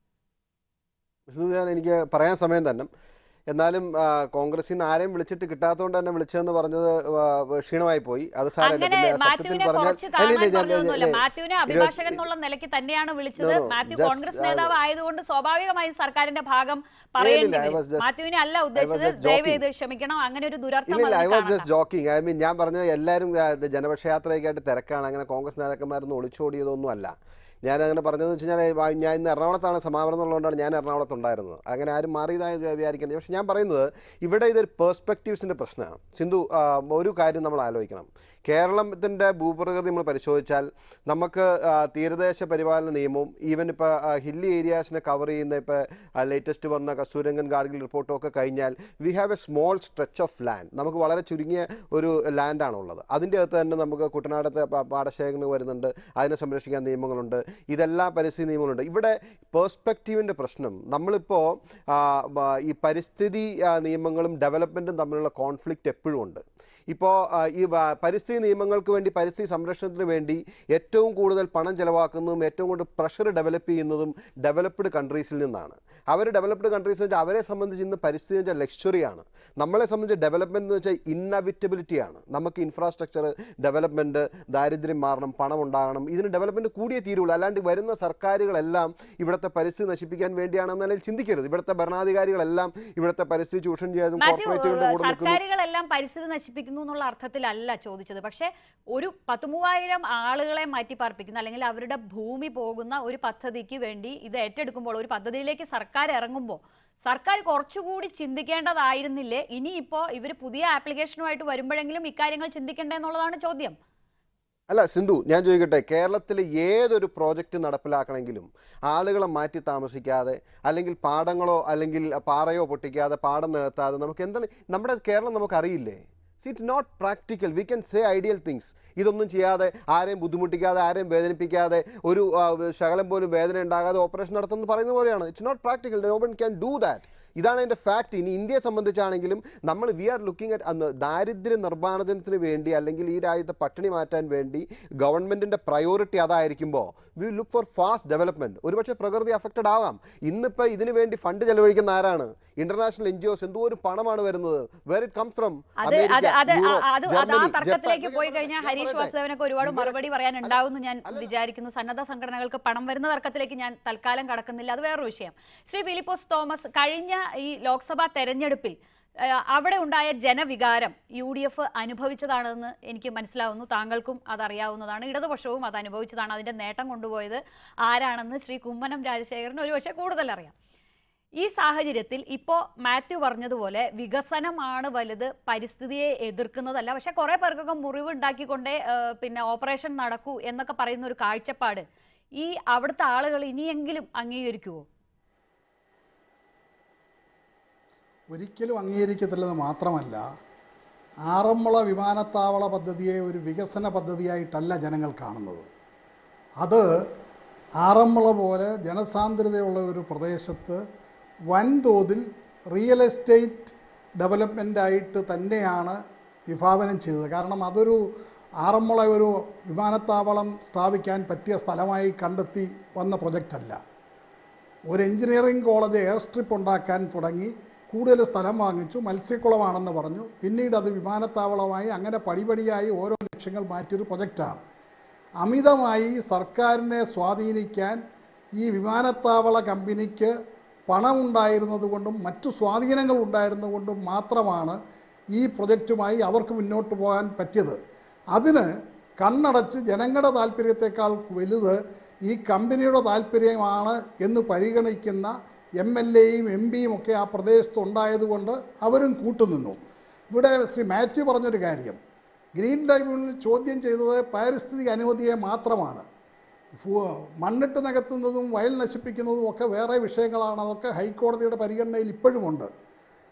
വിഷ്ണു ഞാൻ എനിക്ക് പറയാൻ സമയം തന്നെ എന്നാലും ആ, കോൺഗ്രസിൽ നിന്ന് ആരെയും വിളിച്ചിട്ട് കിട്ടാത്തതുകൊണ്ട് തന്നെ വിളിച്ചതെന്ന് പറഞ്ഞത് ആ, ക്ഷീണമായി പോയി അത് സാരമില്ല അങ്ങനെ പിന്നെ സത്യത്തിൽ മാത്യുവിനെ പറഞ്ഞാൽ കുറച്ച് ഇല്ല, ഇല്ല, കാണാൻ ഞാൻ- പറഞ്ഞതൊന്നുമല്ല ഇല്ല, മാത്യുവിനെ it was- അഭിഭാഷകൻ എന്നുള്ള നിലയ്ക്ക് തന്നെയാണ് വിളിച്ചത് No, no, Mathew just, Congress uh, നേതാവ് ആയതുകൊണ്ട് സ്വാഭാവികമായും സർക്കാരിന്റെ ഭാഗം ഇല്ല, പറയേണ്ടി I വരും was just- മാത്യുവിനെ അല്ല I was ഉദ്ദേശിച്ചത് just ദയവ് joking. ചെയ്ത് ക്ഷമിക്കണം അങ്ങനെ ഒരു ദുരർത്ഥം ഇല്ല ഐ അതിൽ വാസ് കാണണ്ട. ജസ്റ്റ് ജോക്കിംഗ് ഐ മീൻ ഞാൻ പറഞ്ഞത് എല്ലാവരും ആ, ഇത് ജനപക്ഷയാത്രയൊക്കെ ആയിട്ട് തിരക്കാണ് അങ്ങനെ കോൺഗ്രസ് നേതാക്കന്മാരൊന്നും ഒളിച്ചോടിയതൊന്നും അല്ല ഞാൻ അങ്ങനെ പറഞ്ഞതെന്ന് വെച്ച് കഴിഞ്ഞാൽ ആ, ഞാൻ ഇന്ന് എറണാകുളത്താണ് സമാപനം എന്നുള്ളതുകൊണ്ടാണ് ഞാൻ എറണാകുളത്ത് ഉണ്ടായിരുന്നത് അങ്ങനെ ആരും മാറിയതായി വിചാരിക്കുന്നത് പക്ഷെ ഞാൻ പറയുന്നത് ഇവിടെ ഇതൊരു പേഴ്സ്പെക്റ്റീവ്സിൻ്റെ പ്രശ്നമാണ് സിന്ധു ആ, ഒരു കാര്യം നമ്മൾ ആലോചിക്കണം കേരളത്തിൻ്റെ ഭൂപ്രകൃതി നമ്മൾ പരിശോധിച്ചാൽ നമുക്ക് ആ, തീരദേശ പരിപാലന നിയമവും ഈവൻ ഇപ്പോൾ ഹില്ലി ഏരിയാസിനെ കവർ ചെയ്യുന്ന ഇപ്പോൾ ലേറ്റസ്റ്റ് വന്ന കസ്തൂരംഗൻ ഗാഡ്ഗിൽ റിപ്പോർട്ടും ഒക്കെ കഴിഞ്ഞാൽ we have a small stretch of land നമുക്ക് വളരെ ചുരുങ്ങിയ ഒരു ലാൻഡാണ് ഉള്ളത് അതിൻ്റെ അകത്ത് തന്നെ നമുക്ക് കുട്ടനാടത്തെ പ- പാടശേഖരങ്ങൾ വരുന്നുണ്ട് അതിനെ സംരക്ഷിക്കാൻ നിയമങ്ങളുണ്ട് ഇതെല്ലാം പരിസ്ഥിതി നിയമങ്ങളുണ്ട് ഇവിടെ പേഴ്സ്പെക്റ്റീവിൻ്റെ പ്രശ്നം നമ്മളിപ്പോൾ ആ, ബ- ഈ പരിസ്ഥിതി ആ, നിയമങ്ങളും ഡെവലപ്മെൻറ്റും തമ്മിലുള്ള കോൺഫ്ലിക്റ്റ് എപ്പോഴും ഉണ്ട് ഇപ്പോൾ ഈ വ- പരിസ്ഥിതി നിയമങ്ങൾക്ക് വേണ്ടി പരിസ്ഥിതി സംരക്ഷണത്തിന് വേണ്ടി ഏറ്റവും കൂടുതൽ പണം ചെലവാക്കുന്നതും ഏറ്റവും കൂടുതൽ പ്രഷർ ഡെവലപ്പ് ചെയ്യുന്നതും ഡെവലപ്ഡ് കൺട്രീസിൽ നിന്നാണ് അവർ ഡെവലപ്ഡ് കൺട്രീസ് വെച്ചാൽ അവരെ സംബന്ധിച്ച് ഇന്ന് പരിസ്ഥിതി എന്ന് വെച്ചാൽ ലക്ഷറിയാണ് നമ്മളെ സംബന്ധിച്ച് ഡെവലപ്മെൻറ്റ് എന്ന് വെച്ചാൽ ഇന്നവിറ്റബിലിറ്റിയാണ് നമുക്ക് ഇൻഫ്രാസ്ട്രക്ചർ ഡെവലപ്മെൻറ്റ് ദാരിദ്ര്യം മാറണം പണം ഉണ്ടാകണം ഇതിന് ഡെവലപ്മെൻറ്റ് കൂടിയേ തീരുള്ളൂ അല്ലാണ്ട് വരുന്ന സർക്കാരുകളെല്ലാം ഇവിടുത്തെ പരിസ്ഥിതി നശിപ്പിക്കാൻ വേണ്ടിയാണെന്ന നിലയിൽ ചിന്തിക്കരുത് ഇവിടുത്തെ ഭരണാധികാരികളെല്ലാം ഇവിടുത്തെ പരിസ്ഥിതി ചൂഷണം ചെയ്യാനും മാത്യു കോർപ്പറേറ്റുകളുടെ കൂടെ നിൽക്കുന്നു സർക്കാരുകളെല്ലാം പരിസ്ഥിതി നശിപ്പിക്കുന്നു എന്നുള്ള അർത്ഥത്തിലല്ല ചോദിച്ചത് പക്ഷേ ഒരു പത്ത് മൂവായിരം ആളുകളെ മാറ്റി പാർപ്പിക്കുന്ന അല്ലെങ്കിൽ അവരുടെ ഭൂമി പോകുന്ന ഒരു പദ്ധതിക്ക് വേണ്ടി ഇത് ഏറ്റെടുക്കുമ്പോൾ ഒരു പദ്ധതിയിലേക്ക് സർക്കാർ ഇറങ്ങുമ്പോൾ സർക്കാർ കുറച്ചുകൂടി ചിന്തിക്കേണ്ടതായിരുന്നില്ലേ ഇനിയിപ്പോ ഇവർ പുതിയ ആപ്ലിക്കേഷനുമായിട്ട് വരുമ്പോഴെങ്കിലും ഇക്കാര്യങ്ങൾ ചിന്തിക്കേണ്ടേ എന്നുള്ളതാണ് ചോദ്യം അല്ല സിന്ധു ഞാൻ ചോദിക്കട്ടെ കേരളത്തിൽ ഏതൊരു പ്രോജക്റ്റ് നടപ്പിലാക്കണമെങ്കിലും ആളുകളെ മാറ്റി താമസിക്കാതെ അല്ലെങ്കിൽ പാടങ്ങളോ അല്ലെങ്കിൽ പാറയോ പൊട്ടിക്കാതെ പാടം നികത്താതെ നമുക്ക് എന്താണ് നമ്മുടെ കേരളം നമുക്കറിയില്ലേ it not practical we can say ideal things ഇതൊന്നും ചെയ്യാതെ ആരെയും ബുദ്ധിമുട്ടിക്കാതെ ആരെയും വേദനിപ്പിക്കാതെ ഒരു ആ, ശകലം പോലും വേദന ഉണ്ടാകാതെ ഓപ്പറേഷൻ നടത്തുന്നത് പറയുന്ന പോലെയാണ് it's not practical no one can do that ഇതാണ് എൻ്റെ ഫാക്ട് ഇനി ഇന്ത്യയെ സംബന്ധിച്ചാണെങ്കിലും നമ്മൾ വി ആർ ലുക്കിംഗ് അറ്റ് അന്ന് ദാരിദ്ര്യ നിർമ്മാർജ്ജനത്തിന് വേണ്ടി അല്ലെങ്കിൽ ഈ രാജ്യത്തെ പട്ടിണി മാറ്റാൻ വേണ്ടി ഗവൺമെൻറ്റിൻ്റെ പ്രയോറിറ്റി അതായിരിക്കുമ്പോൾ we look for fast development ഒരുപക്ഷെ പ്രകൃതി അഫക്റ്റഡ് ആവാം ഇന്നിപ്പോൾ ഇതിനു വേണ്ടി ഫണ്ട് ചെലവഴിക്കുന്ന ആരാണ് ഇന്റർനാഷണൽ എൻ ജി ഒസ് എന്തോ ഒരു പണമാണ് വരുന്നത് വേർ ഇറ്റ് കംസ് ഫ്രം അത് അത് അത് ആ- അത് അത് ആ തർക്കത്തിലേക്ക് പോയി കഴിഞ്ഞാൽ ഹരീഷ് വാസുദേവനൊക്കെ ഒരുപാട് മറുപടി പറയാൻ ഉണ്ടാവുമെന്ന് ഞാൻ വിചാരിക്കുന്നു സന്നദ്ധ സംഘടനകൾക്ക് പണം വരുന്ന തർക്കത്തിലേക്ക് ഞാൻ തൽക്കാലം കടക്കുന്നില്ല അത് വേറൊരു വിഷയം ശ്രീ ഫിലിപ്പോസ് തോമസ് കഴിഞ്ഞ ഈ ലോക്സഭാ തെരഞ്ഞെടുപ്പിൽ ആ, അവിടെ ഉണ്ടായ ജനവികാരം യു ഡി എഫ് അനുഭവിച്ചതാണെന്ന് എനിക്ക് മനസ്സിലാവുന്നു താങ്കൾക്കും അതറിയാവുന്നതാണ് ഇടതുപക്ഷവും അത് അനുഭവിച്ചതാണ് അതിന്റെ നേട്ടം കൊണ്ടുപോയത് ആരാണെന്ന് ശ്രീ കുമ്മനം രാജശേഖരന് ഒരുപക്ഷെ കൂടുതൽ അറിയാം ഈ സാഹചര്യത്തിൽ ഇപ്പോൾ മാത്യു പറഞ്ഞതുപോലെ വികസനമാണ് വലുത് പരിസ്ഥിതിയെ എതിർക്കുന്നതല്ല പക്ഷെ കുറെ പേർക്കൊക്കെ മുറിവ് ഉണ്ടാക്കിക്കൊണ്ടേ ആ, പിന്നെ ഓപ്പറേഷൻ നടക്കൂ എന്നൊക്കെ പറയുന്ന ഒരു കാഴ്ചപ്പാട് ഈ അവിടുത്തെ ആളുകൾ ഇനിയെങ്കിലും അംഗീകരിക്കുമോ ഒരിക്കലും അംഗീകരിക്കത്തില്ലെന്ന് മാത്രമല്ല ആറന്മുള വിമാനത്താവള പദ്ധതിയെ ഒരു വികസന പദ്ധതിയായിട്ടല്ല ജനങ്ങൾ കാണുന്നത് അത് ആറന്മുള പോലെ ജനസാന്ദ്രതയുള്ള ഒരു പ്രദേശത്ത് വൻതോതിൽ റിയൽ എസ്റ്റേറ്റ് ഡെവലപ്മെൻ്റായിട്ട് തന്നെയാണ് വിഭാവനം ചെയ്തത് കാരണം അതൊരു ആറന്മുള ഒരു വിമാനത്താവളം സ്ഥാപിക്കാൻ പറ്റിയ സ്ഥലമായി കണ്ടെത്തി വന്ന പ്രൊജക്റ്റല്ല ഒരു എഞ്ചിനീയറിംഗ് കോളേജ് എയർ സ്ട്രിപ്പ് ഉണ്ടാക്കാൻ തുടങ്ങി കൂടുതൽ സ്ഥലം വാങ്ങിച്ചു മത്സ്യക്കുളമാണെന്ന് പറഞ്ഞു പിന്നീട് അത് വിമാനത്താവളമായി അങ്ങനെ പടിപടിയായി ഓരോ ലക്ഷ്യങ്ങൾ മാറ്റിയൊരു പ്രൊജക്റ്റാണ് അമിതമായി സർക്കാരിനെ സ്വാധീനിക്കാൻ ഈ വിമാനത്താവള കമ്പനിക്ക് പണമുണ്ടായിരുന്നത് കൊണ്ടും മറ്റു സ്വാധീനങ്ങൾ ഉണ്ടായിരുന്നതുകൊണ്ടും മാത്രമാണ് ഈ പ്രൊജക്റ്റുമായി അവർക്ക് മുന്നോട്ട് പോകാൻ പറ്റിയത് അതിന് കണ്ണടച്ച് ജനങ്ങളുടെ താല്പര്യത്തെക്കാൾ വലുത് ഈ കമ്പനിയുടെ താല്പര്യമാണ് എന്ന് പരിഗണിക്കുന്ന എം എൽ എയും എം പിയും ഒക്കെ ആ പ്രദേശത്ത് ഉണ്ടായതുകൊണ്ട് അവരും കൂട്ടുനിന്നു ഇവിടെ ശ്രീ മാത്യു പറഞ്ഞൊരു കാര്യം ഗ്രീൻ ട്രൈബ്യൂണൽ ചോദ്യം ചെയ്തത് പാരിസ്ഥിതിക അനുമതിയെ മാത്രമാണ് ഫു- മണ്ണിട്ട് നികത്തുന്നതും വയൽ നശിപ്പിക്കുന്നതും ഒക്കെ വേറെ വിഷയങ്ങളാണ് അതൊക്കെ ഹൈക്കോടതിയുടെ പരിഗണനയിൽ ഇപ്പോഴുമുണ്ട്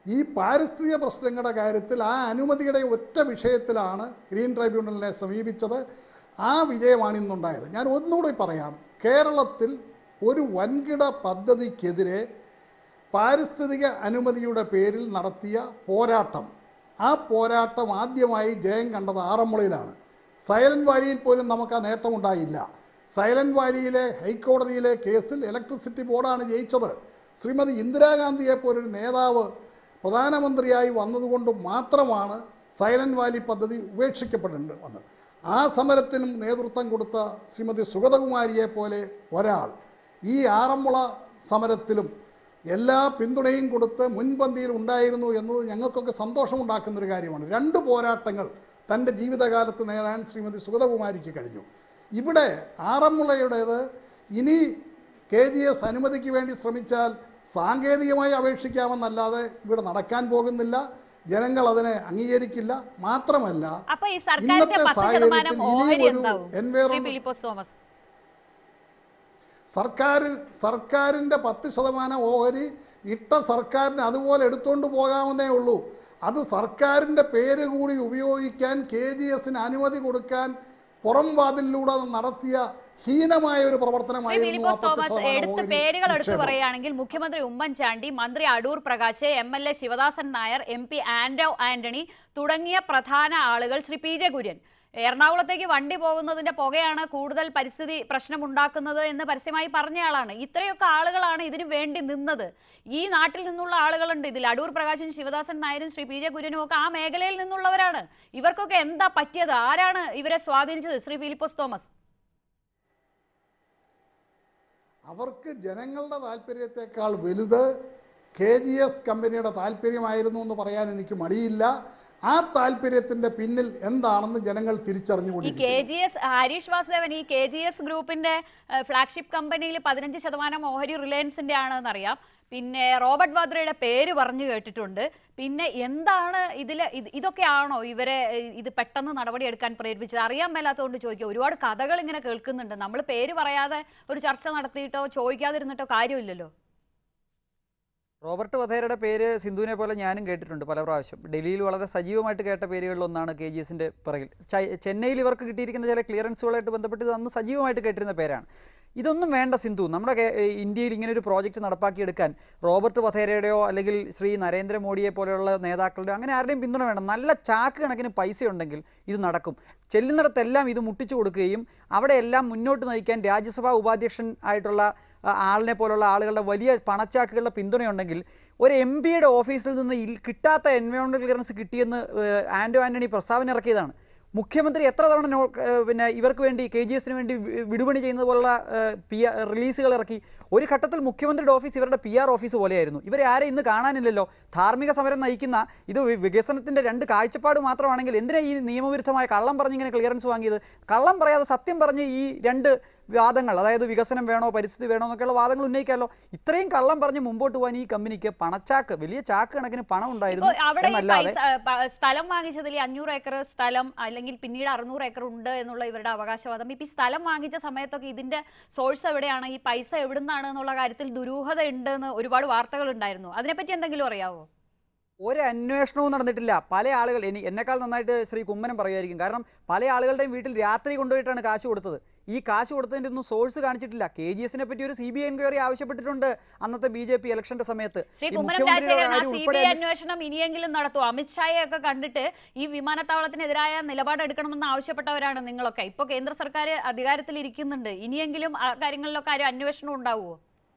ഈ പാരിസ്ഥിതിക പ്രശ്നങ്ങളുടെ കാര്യത്തിൽ ആ അനുമതിയുടെ ഒറ്റ വിഷയത്തിലാണ് ഗ്രീൻ ട്രൈബ്യൂണലിനെ സമീപിച്ചത് ആ വിജയമാണ് ഇന്നുണ്ടായത് ഞാൻ ഒന്നുകൂടി പറയാം കേരളത്തിൽ ഒരു വൻകിട പദ്ധതിക്കെതിരെ പാരിസ്ഥിതിക അനുമതിയുടെ പേരിൽ നടത്തിയ പോരാട്ടം ആ പോരാട്ടം ആദ്യമായി ജയം കണ്ടത് ആറന്മുളയിലാണ് സൈലന്റ് വാലിയിൽ പോലും നമുക്ക് ആ നേട്ടമുണ്ടായില്ല സൈലന്റ് വാലിയിലെ ഹൈക്കോടതിയിലെ കേസിൽ ഇലക്ട്രിസിറ്റി ബോർഡാണ് ജയിച്ചത് ശ്രീമതി ഇന്ദിരാഗാന്ധിയെ പോലൊരു നേതാവ് പ്രധാനമന്ത്രിയായി വന്നതുകൊണ്ട് മാത്രമാണ് സൈലന്റ് വാലി പദ്ധതി ഉപേക്ഷിക്കപ്പെടേണ്ടി വന്നത് ആ സമരത്തിനും നേതൃത്വം കൊടുത്ത ശ്രീമതി സുഗതകുമാരിയെ പോലെ ഒരാൾ ഈ ആറന്മുള സമരത്തിലും എല്ലാ പിന്തുണയും കൊടുത്ത് മുൻപന്തിയിൽ ഉണ്ടായിരുന്നു എന്നത് ഞങ്ങൾക്കൊക്കെ സന്തോഷമുണ്ടാക്കുന്ന ഒരു കാര്യമാണ് രണ്ട് പോരാട്ടങ്ങൾ തൻ്റെ ജീവിതകാലത്ത് നേടാൻ ശ്രീമതി സുഗതകുമാരിക്ക് കഴിഞ്ഞു ഇവിടെ ആറന്മുളയുടേത് ഇനി കെ ജി എസ് അനുമതിക്ക് വേണ്ടി ശ്രമിച്ചാൽ സാങ്കേതികമായി അപേക്ഷിക്കാമെന്നല്ലാതെ ഇവിടെ നടക്കാൻ പോകുന്നില്ല ജനങ്ങൾ അതിനെ അംഗീകരിക്കില്ല മാത്രമല്ല അപ്പൊ ഈ സർക്കാരിന്റെ ഇന്നത്തെ പത്ത് ശതമാനം സാഹചര്യത്തിൽ ഓഹരി ഇനിയും ഒരു എന്താവും ശ്രീ environment- ഫിലിപ്പോസ് തോമസ് സർക്കാർ സർക്കാരിൻ്റെ പത്ത് ശതമാനം ഓഹരി ഇട്ട സർക്കാരിന് അതുപോലെ എടുത്തുകൊണ്ട് പോകാവുന്നേ ഉള്ളൂ അത് സർക്കാരിൻ്റെ പേര് കൂടി ഉപയോഗിക്കാൻ കെ ജി എസിന് അനുമതി കൊടുക്കാൻ പുറം വാതിലിലൂടെ നടത്തിയ ഹീനമായ ഒരു ശ്രീ പ്രവർത്തനമായിരുന്നു ആ ഫിലിപ്പോസ് പത്ത് തോമസ് ശതമാനം എടുത്ത് ഓഹരി പേരുകൾ എടുത്തു നിക്ഷേപം. പറയുകയാണെങ്കിൽ മുഖ്യമന്ത്രി ഉമ്മൻചാണ്ടി മന്ത്രി Adoor Prakash M L A Sivadasan Nair M P Anto Antony തുടങ്ങിയ പ്രധാന ആളുകൾ ശ്രീ പി ജെ കുര്യൻ എറണാകുളത്തേക്ക് വണ്ടി പോകുന്നതിന്റെ പുകയാണ് കൂടുതൽ പരിസ്ഥിതി പ്രശ്നമുണ്ടാക്കുന്നത് എന്ന് പരസ്യമായി പറഞ്ഞയാളാണ് ഇത്രയൊക്കെ ആളുകളാണ് ഇതിനു വേണ്ടി നിന്നത് ഈ നാട്ടിൽ നിന്നുള്ള ആളുകളുണ്ട് ഇതിൽ അടൂർ പ്രകാശും ശിവദാസൻ നായരും ശ്രീ പി ജെ കുര്യനും ഒക്കെ ആ മേഖലയിൽ നിന്നുള്ളവരാണ് ഇവർക്കൊക്കെ എന്താ പറ്റിയത് ആരാണ് ഇവരെ സ്വാധീനിച്ചത് ശ്രീ ഫിലിപ്പോസ് തോമസ് അവർക്ക് ജനങ്ങളുടെ താല്പര്യത്തെക്കാൾ വലുത് കെ ജി എസ് കമ്പനിയുടെ താല്പര്യമായിരുന്നു എന്ന് പറയാൻ എനിക്ക് മടിയില്ല ആ താല്പര്യത്തിന്റെ പിന്നിൽ എന്താണെന്ന് ജനങ്ങൾ ഈ തിരിച്ചറിഞ്ഞുകൊണ്ടിരിക്കുന്നു K G S Harish Vasudevan ഈ കെ ജി എസ് ഗ്രൂപ്പിന്റെ ഫ്ലാഗ്ഷിപ്പ് കമ്പനിയിൽ പതിനഞ്ച് ശതമാനം ഓഹരി റിലയൻസിന്റെ ആണെന്ന് അറിയാം പിന്നെ റോബർട്ട് വാദ്രയുടെ പേര് പറഞ്ഞു കേട്ടിട്ടുണ്ട് പിന്നെ എന്താണ് ഇതിൽ ഇതൊക്കെയാണോ ഇവരെ ഏഹ്, ഇത് പെട്ടെന്ന് നടപടിയെടുക്കാൻ പ്രേരിപ്പിച്ചത് അറിയാൻ മേലാത്തതുകൊണ്ട് ചോദിക്കുക ഒരുപാട് കഥകൾ ഇങ്ങനെ കേൾക്കുന്നുണ്ട് നമ്മൾ പേര് പറയാതെ ഒരു ചർച്ച നടത്തിയിട്ടോ ചോദിക്കാതിരുന്നിട്ടോ കാര്യമില്ലല്ലോ റോബർട്ട് വധേരയുടെ പേര് സിന്ധുവിനെ പോലെ ഞാനും കേട്ടിട്ടുണ്ട് പല പ്രാവശ്യം ഡൽഹിയിൽ വളരെ സജീവമായിട്ട് കേട്ട പേരുകളിലൊന്നാണ് കെ ജി എസിൻ്റെ പിറകിൽ ചൈ- ചെന്നൈയിൽ ഇവർക്ക് കിട്ടിയിരിക്കുന്ന ചില ക്ലിയറൻസുകളായിട്ട് ബന്ധപ്പെട്ട് ഇത് അന്ന് സജീവമായിട്ട് കേട്ടിരുന്ന പേരാണ് ഇതൊന്നും വേണ്ട സിന്ധു നമ്മുടെ കേ- ഏ, ഇന്ത്യയിൽ ഇങ്ങനെ ഒരു പ്രോജക്റ്റ് നടപ്പാക്കിയെടുക്കാൻ റോബർട്ട് വധേരയുടെയോ അല്ലെങ്കിൽ ശ്രീ നരേന്ദ്രമോദിയെ പോലെയുള്ള നേതാക്കളുടെയോ അങ്ങനെ ആരുടെയും പിന്തുണ വേണ്ട നല്ല ചാക്ക് കണക്കിന് പൈസ ഉണ്ടെങ്കിൽ ഇത് നടക്കും ചെല്ലുന്നിടത്തെല്ലാം ഇത് മുട്ടിച്ചു കൊടുക്കുകയും അവിടെയെല്ലാം മുന്നോട്ട് നയിക്കാൻ രാജ്യസഭാ ഉപാധ്യക്ഷൻ ആയിട്ടുള്ള ആ, ആളിനെ പോലുള്ള ആളുകളുടെ വലിയ പണച്ചാക്കുകളുടെ പിന്തുണയുണ്ടെങ്കിൽ ഒരു എം പിയുടെ ഓഫീസിൽ നിന്ന് ഇൽ- കിട്ടാത്ത എൻവയോൺമെൻറ്റൽ ക്ലിയറൻസ് കിട്ടിയെന്ന് ഏഹ്, ആൻഡോ ആൻ്റണി പ്രസ്താവന ഇറക്കിയതാണ് മുഖ്യമന്ത്രി എത്ര തവണ നോ ഏഹ്, പിന്നെ ഇവർക്ക് വേണ്ടി കെ ജി എസിന് വേണ്ടി വി- വിടുപണി ചെയ്യുന്നത് പോലുള്ള ഏഹ്, പി ആർ റിലീസുകൾ ഇറക്കി ഒരു ഘട്ടത്തിൽ മുഖ്യമന്ത്രിയുടെ ഓഫീസ് ഇവരുടെ പി ആർ ഓഫീസ് പോലെയായിരുന്നു ഇവരെ ആരെ ഇന്ന് കാണാനില്ലല്ലോ ധാർമ്മിക സമരം നയിക്കുന്ന ഇത് വി- വികസനത്തിന്റെ രണ്ട് കാഴ്ചപ്പാട് മാത്രമാണെങ്കിൽ എന്തിനാ ഈ നിയമവിരുദ്ധമായ കള്ളം പറഞ്ഞ് ഇങ്ങനെ ക്ലിയറൻസ് വാങ്ങിയത് കള്ളം പറയാതെ സത്യം പറഞ്ഞ് ഈ രണ്ട് വാദങ്ങൾ അതായത് വികസനം വേണോ പരിസ്ഥിതി വേണോ എന്നൊക്കെയുള്ള വാദങ്ങൾ ഉന്നയിക്കാമല്ലോ ഇത്രയും കള്ളം പറഞ്ഞ് മുമ്പോട്ട് പോകാൻ ഈ കമ്പനിക്ക് പണച്ചാക്ക് വലിയ ചാക്ക് കണക്കിന് പണം ഇപ്പൊ ഉണ്ടായിരുന്നു അവിടെ ഈ എന്നല്ലാതെ പൈസ പ- സ്ഥലം വാങ്ങിച്ചതിൽ അഞ്ഞൂറ് ഏക്കർ സ്ഥലം അല്ലെങ്കിൽ പിന്നീട് അറുന്നൂറ് ഏക്കർ ഉണ്ട് എന്നുള്ള ഇവരുടെ അവകാശവാദം ഇപ്പൊ ഈ സ്ഥലം വാങ്ങിച്ച സമയത്തൊക്കെ ഇതിന്റെ സോഴ്സ് എവിടെയാണ് ഈ പൈസ എവിടുന്നാണ് എന്നുള്ള കാര്യത്തിൽ ദുരൂഹത ഉണ്ട് എന്ന് ഒരുപാട് വാർത്തകൾ ഉണ്ടായിരുന്നു അതിനെപ്പറ്റി എന്തെങ്കിലും അറിയാവോ ഒരു അന്വേഷണവും നടന്നിട്ടില്ല പല ആളുകൾ എനി എന്നെക്കാൾ നന്നായിട്ട് ശ്രീ കുമ്മനം പറയുമായിരിക്കും കാരണം പല ആളുകളുടെയും വീട്ടിൽ രാത്രി കൊണ്ടുപോയിട്ടാണ് കാശ് കൊടുത്തത് ഈ കാശ് കൊടുത്തതിൻ്റെ ഒന്നും സോഴ്സ് കാണിച്ചിട്ടില്ല കെ ജി എസിനെ പറ്റി ഒരു സി ബി ഐ എൻക്വയറി ആവശ്യപ്പെട്ടിട്ടുണ്ട് അന്നത്തെ ബി ജെ പി ഇലക്ഷന്റെ സമയത്ത് ശ്രീ ഈ കുമ്മനം മുഖ്യമന്ത്രിയുടെ രാജശേഖരൻ ആ കാര്യം സി ബി ഉൾപ്പെടെ ഐ അന്വേഷണം ഇനിയെങ്കിലും നടത്തും അമിത്ഷായെ ഒക്കെ കണ്ടിട്ട് ഈ വിമാനത്താവളത്തിനെതിരായ നിലപാടെടുക്കണമെന്ന് ആവശ്യപ്പെട്ടവരാണ് നിങ്ങളൊക്കെ ഇപ്പൊ കേന്ദ്ര സർക്കാർ അധികാരത്തിൽ ഇരിക്കുന്നുണ്ട് ഇനിയെങ്കിലും ആ കാര്യങ്ങളിലൊക്കെ ആരും അന്വേഷണം ഉണ്ടാവുമോ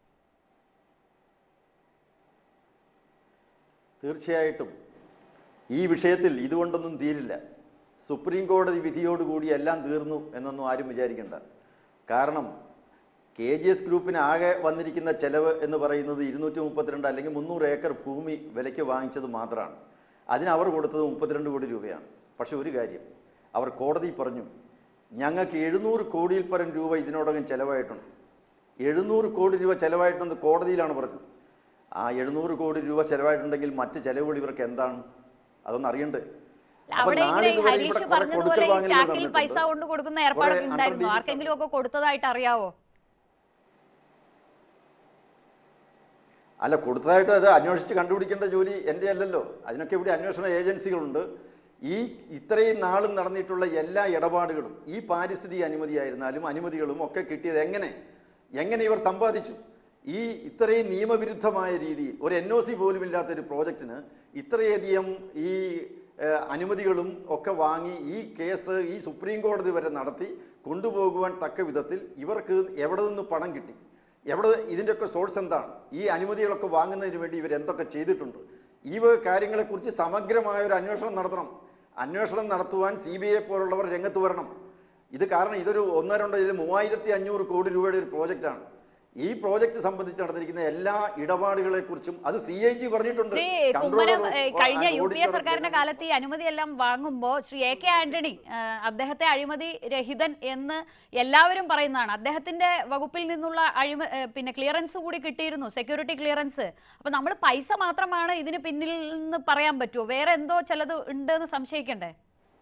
തീർച്ചയായിട്ടും ഈ വിഷയത്തിൽ ഇതുകൊണ്ടൊന്നും തീരില്ല സുപ്രീം കോടതി വിധിയോടുകൂടി എല്ലാം തീർന്നു എന്നൊന്നും ആരും വിചാരിക്കണ്ട കാരണം കെ ജി എസ് ഗ്രൂപ്പിന് ആകെ വന്നിരിക്കുന്ന ചെലവ് എന്ന് പറയുന്നത് ഇരുന്നൂറ്റി മുപ്പത്തിരണ്ട് അല്ലെങ്കിൽ മുന്നൂറ് ഏക്കർ ഭൂമി വിലയ്ക്ക് വാങ്ങിച്ചത് മാത്രമാണ് അതിന് അവർ കൊടുത്തത് മുപ്പത്തിരണ്ട് കോടി രൂപയാണ് പക്ഷെ ഒരു കാര്യം അവർ കോടതി പറഞ്ഞു ഞങ്ങൾക്ക് എഴുന്നൂറ് കോടിയിൽ പരം രൂപ ഇതിനോടകം ചെലവായിട്ടുണ്ട് എഴുന്നൂറ് കോടി രൂപ ചെലവായിട്ടുണ്ടെന്ന് കോടതിയിലാണ് പറഞ്ഞത് ആ എഴുന്നൂറ് കോടി രൂപ ചെലവായിട്ടുണ്ടെങ്കിൽ മറ്റ് ചെലവുകൾ ഇവർക്ക് എന്താണ് അതൊന്നും അറിയണ്ടേ അപ്പൊ അവിടെ ഇങ്ങനെ ഈ നാളിതുവരെ ഹരീഷ് ഇവിടെ കുറെ പറഞ്ഞതുപോലെ ഈ കൊടുക്കൽ ചാക്കിൽ വാങ്ങലുകൾ പൈസ നടന്നിട്ടുണ്ട്. കൊണ്ട് കൊടുക്കുന്ന ഏർപ്പാടൊക്കെ കുറെ ഉണ്ടായിരുന്നു under ആർക്കെങ്കിലും ഒക്കെ കൊടുത്തതായിട്ട് അറിയാവോ അല്ല കൊടുത്തതായിട്ട് അത് അന്വേഷിച്ച് കണ്ടുപിടിക്കേണ്ട ജോലി എൻ്റെ അല്ലല്ലോ അതിനൊക്കെ ഇവിടെ അന്വേഷണ ഏജൻസികളുണ്ട് ഈ ഇത്രയും നാളും നടന്നിട്ടുള്ള എല്ലാ ഇടപാടുകളും ഈ പാരിസ്ഥിതിക അനുമതിയായിരുന്നാലും അനുമതികളും ഒക്കെ കിട്ടിയത് എങ്ങനെ എങ്ങനെ ഇവർ സമ്പാദിച്ചു ഈ ഇത്രയും നിയമവിരുദ്ധമായ രീതിയിൽ ഒരു എൻ ഒ സി പോലും ഇല്ലാത്ത ഒരു പ്രോജക്റ്റിന് ഇത്രയധികം ഈ ഏഹ്, അനുമതികളും ഒക്കെ വാങ്ങി ഈ കേസ് ഈ സുപ്രീം കോടതി വരെ നടത്തി കൊണ്ടുപോകുവാൻ തക്ക വിധത്തിൽ ഇവർക്ക് എവിടെ നിന്ന് പണം കിട്ടി എവിടെ ഇതിൻ്റെയൊക്കെ സോഴ്സ് എന്താണ് ഈ അനുമതികളൊക്കെ വാങ്ങുന്നതിന് വേണ്ടി ഇവർ എന്തൊക്കെ ചെയ്തിട്ടുണ്ട് ഈ വക കാര്യങ്ങളെക്കുറിച്ച് സമഗ്രമായ ഒരു അന്വേഷണം നടത്തണം അന്വേഷണം നടത്തുവാൻ സി ബി ഐ പോലുള്ളവർ രംഗത്ത് വരണം ഇത് കാരണം ഇതൊരു ഒന്നോ രണ്ടോ ഇത് മൂവായിരത്തി അഞ്ഞൂറ് കോടി രൂപയുടെ ഒരു പ്രോജക്റ്റാണ് ഈ പ്രോജക്റ്റ് സംബന്ധിച്ച് നടന്നിരിക്കുന്ന എല്ലാ ഇടപാടുകളെ കുറിച്ചും അത് സി ഐ ജി പറഞ്ഞിട്ടുണ്ട് ശ്രീ Controller കുമ്മനം of- ഏ, കഴിഞ്ഞ and U P A Auditor സർക്കാരിന്റെ General. കാലത്ത് ഈ അനുമതിയെല്ലാം വാങ്ങുമ്പോൾ ശ്രീ എ കെ ആന്റണി ഏ, അദ്ദേഹത്തെ അഴിമതി രഹിതൻ എന്ന് എല്ലാവരും പറയുന്നതാണ് അദ്ദേഹത്തിന്റെ വകുപ്പിൽ നിന്നുള്ള അഴിമ ഏ, പിന്നെ ക്ലിയറൻസ് കൂടി കിട്ടിയിരുന്നു സെക്യൂരിറ്റി ക്ലിയറൻസ് അപ്പൊ നമ്മൾ പൈസ മാത്രമാണ് ഇതിന് പിന്നിൽ നിന്ന് പറയാൻ പറ്റുമോ വേറെ എന്തോ ചിലത് ഉണ്ട് എന്ന് സംശയിക്കണ്ടേ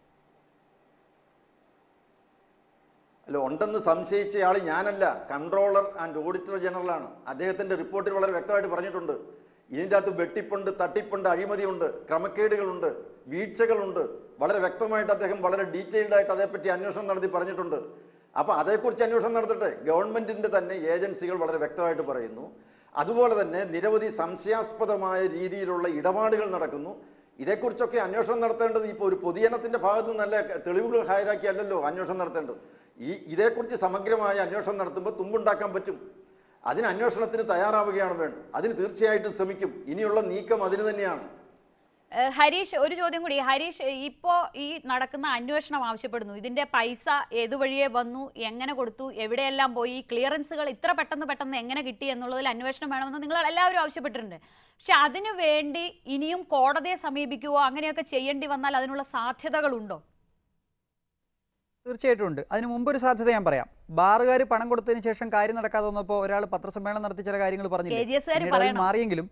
അല്ല ഉണ്ടെന്ന് സംശയിച്ചയാൾ ഞാനല്ല കൺട്രോളർ ആൻഡ് ഓഡിറ്റർ ജനറൽ ആണ് അദ്ദേഹത്തിന്റെ റിപ്പോർട്ടിൽ വളരെ വ്യക്തമായിട്ട് പറഞ്ഞിട്ടുണ്ട് ഇതിൻ്റെ അകത്ത് വെട്ടിപ്പുണ്ട് തട്ടിപ്പുണ്ട് അഴിമതിയുണ്ട് ക്രമക്കേടുകളുണ്ട് വീഴ്ചകളുണ്ട് വളരെ വ്യക്തമായിട്ട് അദ്ദേഹം വളരെ ഡീറ്റെയിൽഡ് ആയിട്ട് അതേപ്പറ്റി അന്വേഷണം നടത്തി പറഞ്ഞിട്ടുണ്ട് അപ്പൊ അതേക്കുറിച്ച് അന്വേഷണം നടത്തട്ടെ ഗവൺമെന്റിന്റെ തന്നെ ഏജൻസികൾ വളരെ വ്യക്തമായിട്ട് പറയുന്നു അതുപോലെ തന്നെ നിരവധി സംശയാസ്പദമായ രീതിയിലുള്ള ഇടപാടുകൾ നടക്കുന്നു ഇതേക്കുറിച്ചൊക്കെ അന്വേഷണം നടത്തേണ്ടത് ഇപ്പോൾ ഒരു പൊതുജനത്തിന്റെ ഭാഗത്ത് നല്ല തെളിവുകൾ ഹാജരാക്കിയല്ലല്ലോ അന്വേഷണം നടത്തേണ്ടത് ഈ ഇതേക്കുറിച്ച് സമഗ്രമായ അന്വേഷണം നടത്തുമ്പോൾ തുമ്പുണ്ടാക്കാൻ പറ്റും അതിന് അന്വേഷണത്തിന് തയ്യാറാവുകയാണ് വേണ്ടത് അതിന് തീർച്ചയായിട്ടും ശ്രമിക്കും ഇനിയുള്ള നീക്കം അതിന് തന്നെയാണ് ഏ, ഹരീഷ് ഒരു ചോദ്യം കൂടി ഹരീഷ് ഇപ്പോ ഈ നടക്കുന്ന അന്വേഷണം ആവശ്യപ്പെടുന്നു ഇതിന്റെ പൈസ ഏതുവഴിയെ വന്നു എങ്ങനെ കൊടുത്തു എവിടെയെല്ലാം പോയി ഈ ക്ലിയറൻസുകൾ ഇത്ര പെട്ടെന്ന് പെട്ടെന്ന് എങ്ങനെ കിട്ടി എന്നുള്ളതിൽ അന്വേഷണം വേണമെന്ന് നിങ്ങൾ എല്ലാവരും ആവശ്യപ്പെട്ടിട്ടുണ്ട് പക്ഷെ അതിനു വേണ്ടി ഇനിയും കോടതിയെ സമീപിക്കുകയോ അങ്ങനെയൊക്കെ ചെയ്യേണ്ടി വന്നാൽ അതിനുള്ള സാധ്യതകളുണ്ടോ തീർച്ചയായിട്ടും ഉണ്ട് അതിന് മുമ്പ് ഒരു സാധ്യത ഞാൻ പറയാം ബാറുകാർ പണം കൊടുത്തതിന് ശേഷം കാര്യം നടക്കാതെ വന്നപ്പോൾ ഒരാൾ പത്രസമ്മേളനം നടത്തി ചില കാര്യങ്ങൾ പറഞ്ഞില്ലേ KGS കാര് പിന്നീട് അതിൽ പറയണം. മാറിയെങ്കിലും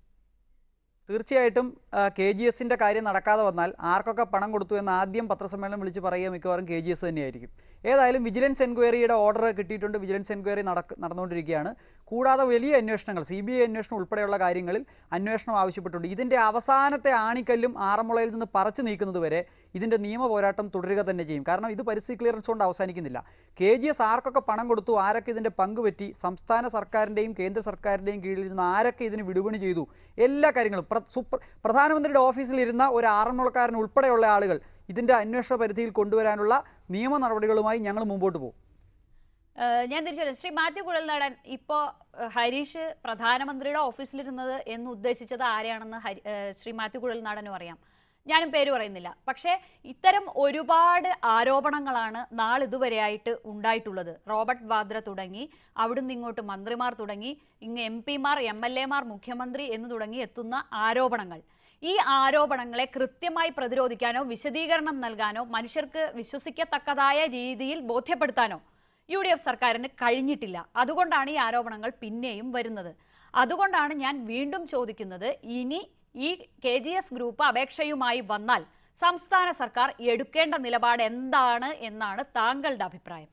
തീർച്ചയായിട്ടും കെ ജി എസിൻ്റെ കാര്യം നടക്കാതെ വന്നാൽ ആർക്കൊക്കെ പണം കൊടുത്തു എന്ന് ആദ്യം പത്രസമ്മേളനം വിളിച്ച് പറയുക മിക്കവാറും കെ ജി എസ് തന്നെയായിരിക്കും ഏതായാലും വിജിലൻസ് എൻക്വയറിയുടെ ഓർഡർ കിട്ടിയിട്ടുണ്ട് വിജിലൻസ് എൻക്വയറി നടക്ക് നടന്നുകൊണ്ടിരിക്കുകയാണ് കൂടാതെ വലിയ അന്വേഷണങ്ങൾ സി ബി ഐ അന്വേഷണം ഉൾപ്പെടെയുള്ള കാര്യങ്ങളിൽ അന്വേഷണം ആവശ്യപ്പെട്ടിട്ടുണ്ട് ഇതിൻ്റെ അവസാനത്തെ ആണിക്കല്ലും ആറന്മുളയിൽ നിന്ന് പറിച്ചു നീക്കുന്നത് വരെ ഇതിൻ്റെ നിയമ പോരാട്ടം തുടരുക തന്നെ ചെയ്യും കാരണം ഇത് പരിസ്ഥിതി ക്ലിയറൻസ് കൊണ്ട് അവസാനിക്കുന്നില്ല കെ ജി എസ് ആർക്കൊക്കെ പണം കൊടുത്തു ആരൊക്കെ ഇതിൻ്റെ പങ്ക് പറ്റി സംസ്ഥാന സർക്കാരിൻ്റെയും കേന്ദ്ര സർക്കാരിൻ്റെയും കീഴിൽ ഇരുന്ന് ആരൊക്കെ ഇതിന് വിടുപണി ചെയ്തു എല്ലാ കാര്യങ്ങളും പ്ര- സുപ്ര- പ്രധാനമന്ത്രിയുടെ ഓഫീസിലിരുന്ന ഒരു ആറന്മുളക്കാരൻ ഉൾപ്പെടെയുള്ള ആളുകൾ ഇതിൻ്റെ അന്വേഷണ പരിധിയിൽ കൊണ്ടുവരാനുള്ള നിയമ നടപടികളുമായി ഞങ്ങൾ മുമ്പോട്ട് പോകും ഏഹ് ഞാൻ തിരിച്ചു വരാം ശ്രീ മാത്യു കുഴൽനാടൻ ഇപ്പോൾ ഹരീഷ് പ്രധാനമന്ത്രിയുടെ ഓഫീസിലിരുന്നത് എന്ന് ഉദ്ദേശിച്ചത് ആരെയാണെന്ന് ഹരി ഏഹ് ശ്രീ മാത്യു കുഴൽനാടനും അറിയാം ഞാനും പേര് പറയുന്നില്ല പക്ഷേ ഇത്തരം ഒരുപാട് ആരോപണങ്ങളാണ് നാളിതുവരെയായിട്ട് ഉണ്ടായിട്ടുള്ളത് റോബർട്ട് വാദ്ര തുടങ്ങി അവിടുന്ന് ഇങ്ങോട്ട് മന്ത്രിമാർ തുടങ്ങി ഇങ്ങ് എം പിമാർ എം എൽ എമാർ മുഖ്യമന്ത്രി എന്ന് തുടങ്ങി എത്തുന്ന ആരോപണങ്ങൾ ഈ ആരോപണങ്ങളെ കൃത്യമായി പ്രതിരോധിക്കാനോ വിശദീകരണം നൽകാനോ മനുഷ്യർക്ക് വിശ്വസിക്കത്തക്കതായ രീതിയിൽ ബോധ്യപ്പെടുത്താനോ യു ഡി എഫ് സർക്കാരിന് കഴിഞ്ഞിട്ടില്ല അതുകൊണ്ടാണ് ഈ ആരോപണങ്ങൾ പിന്നെയും വരുന്നത് അതുകൊണ്ടാണ് ഞാൻ വീണ്ടും ചോദിക്കുന്നത് ഇനി ഈ കെ ജി എസ് ഗ്രൂപ്പ് അപേക്ഷയുമായി വന്നാൽ സംസ്ഥാന സർക്കാർ എടുക്കേണ്ട നിലപാട് എന്താണ് എന്നാണ് താങ്കളുടെ അഭിപ്രായം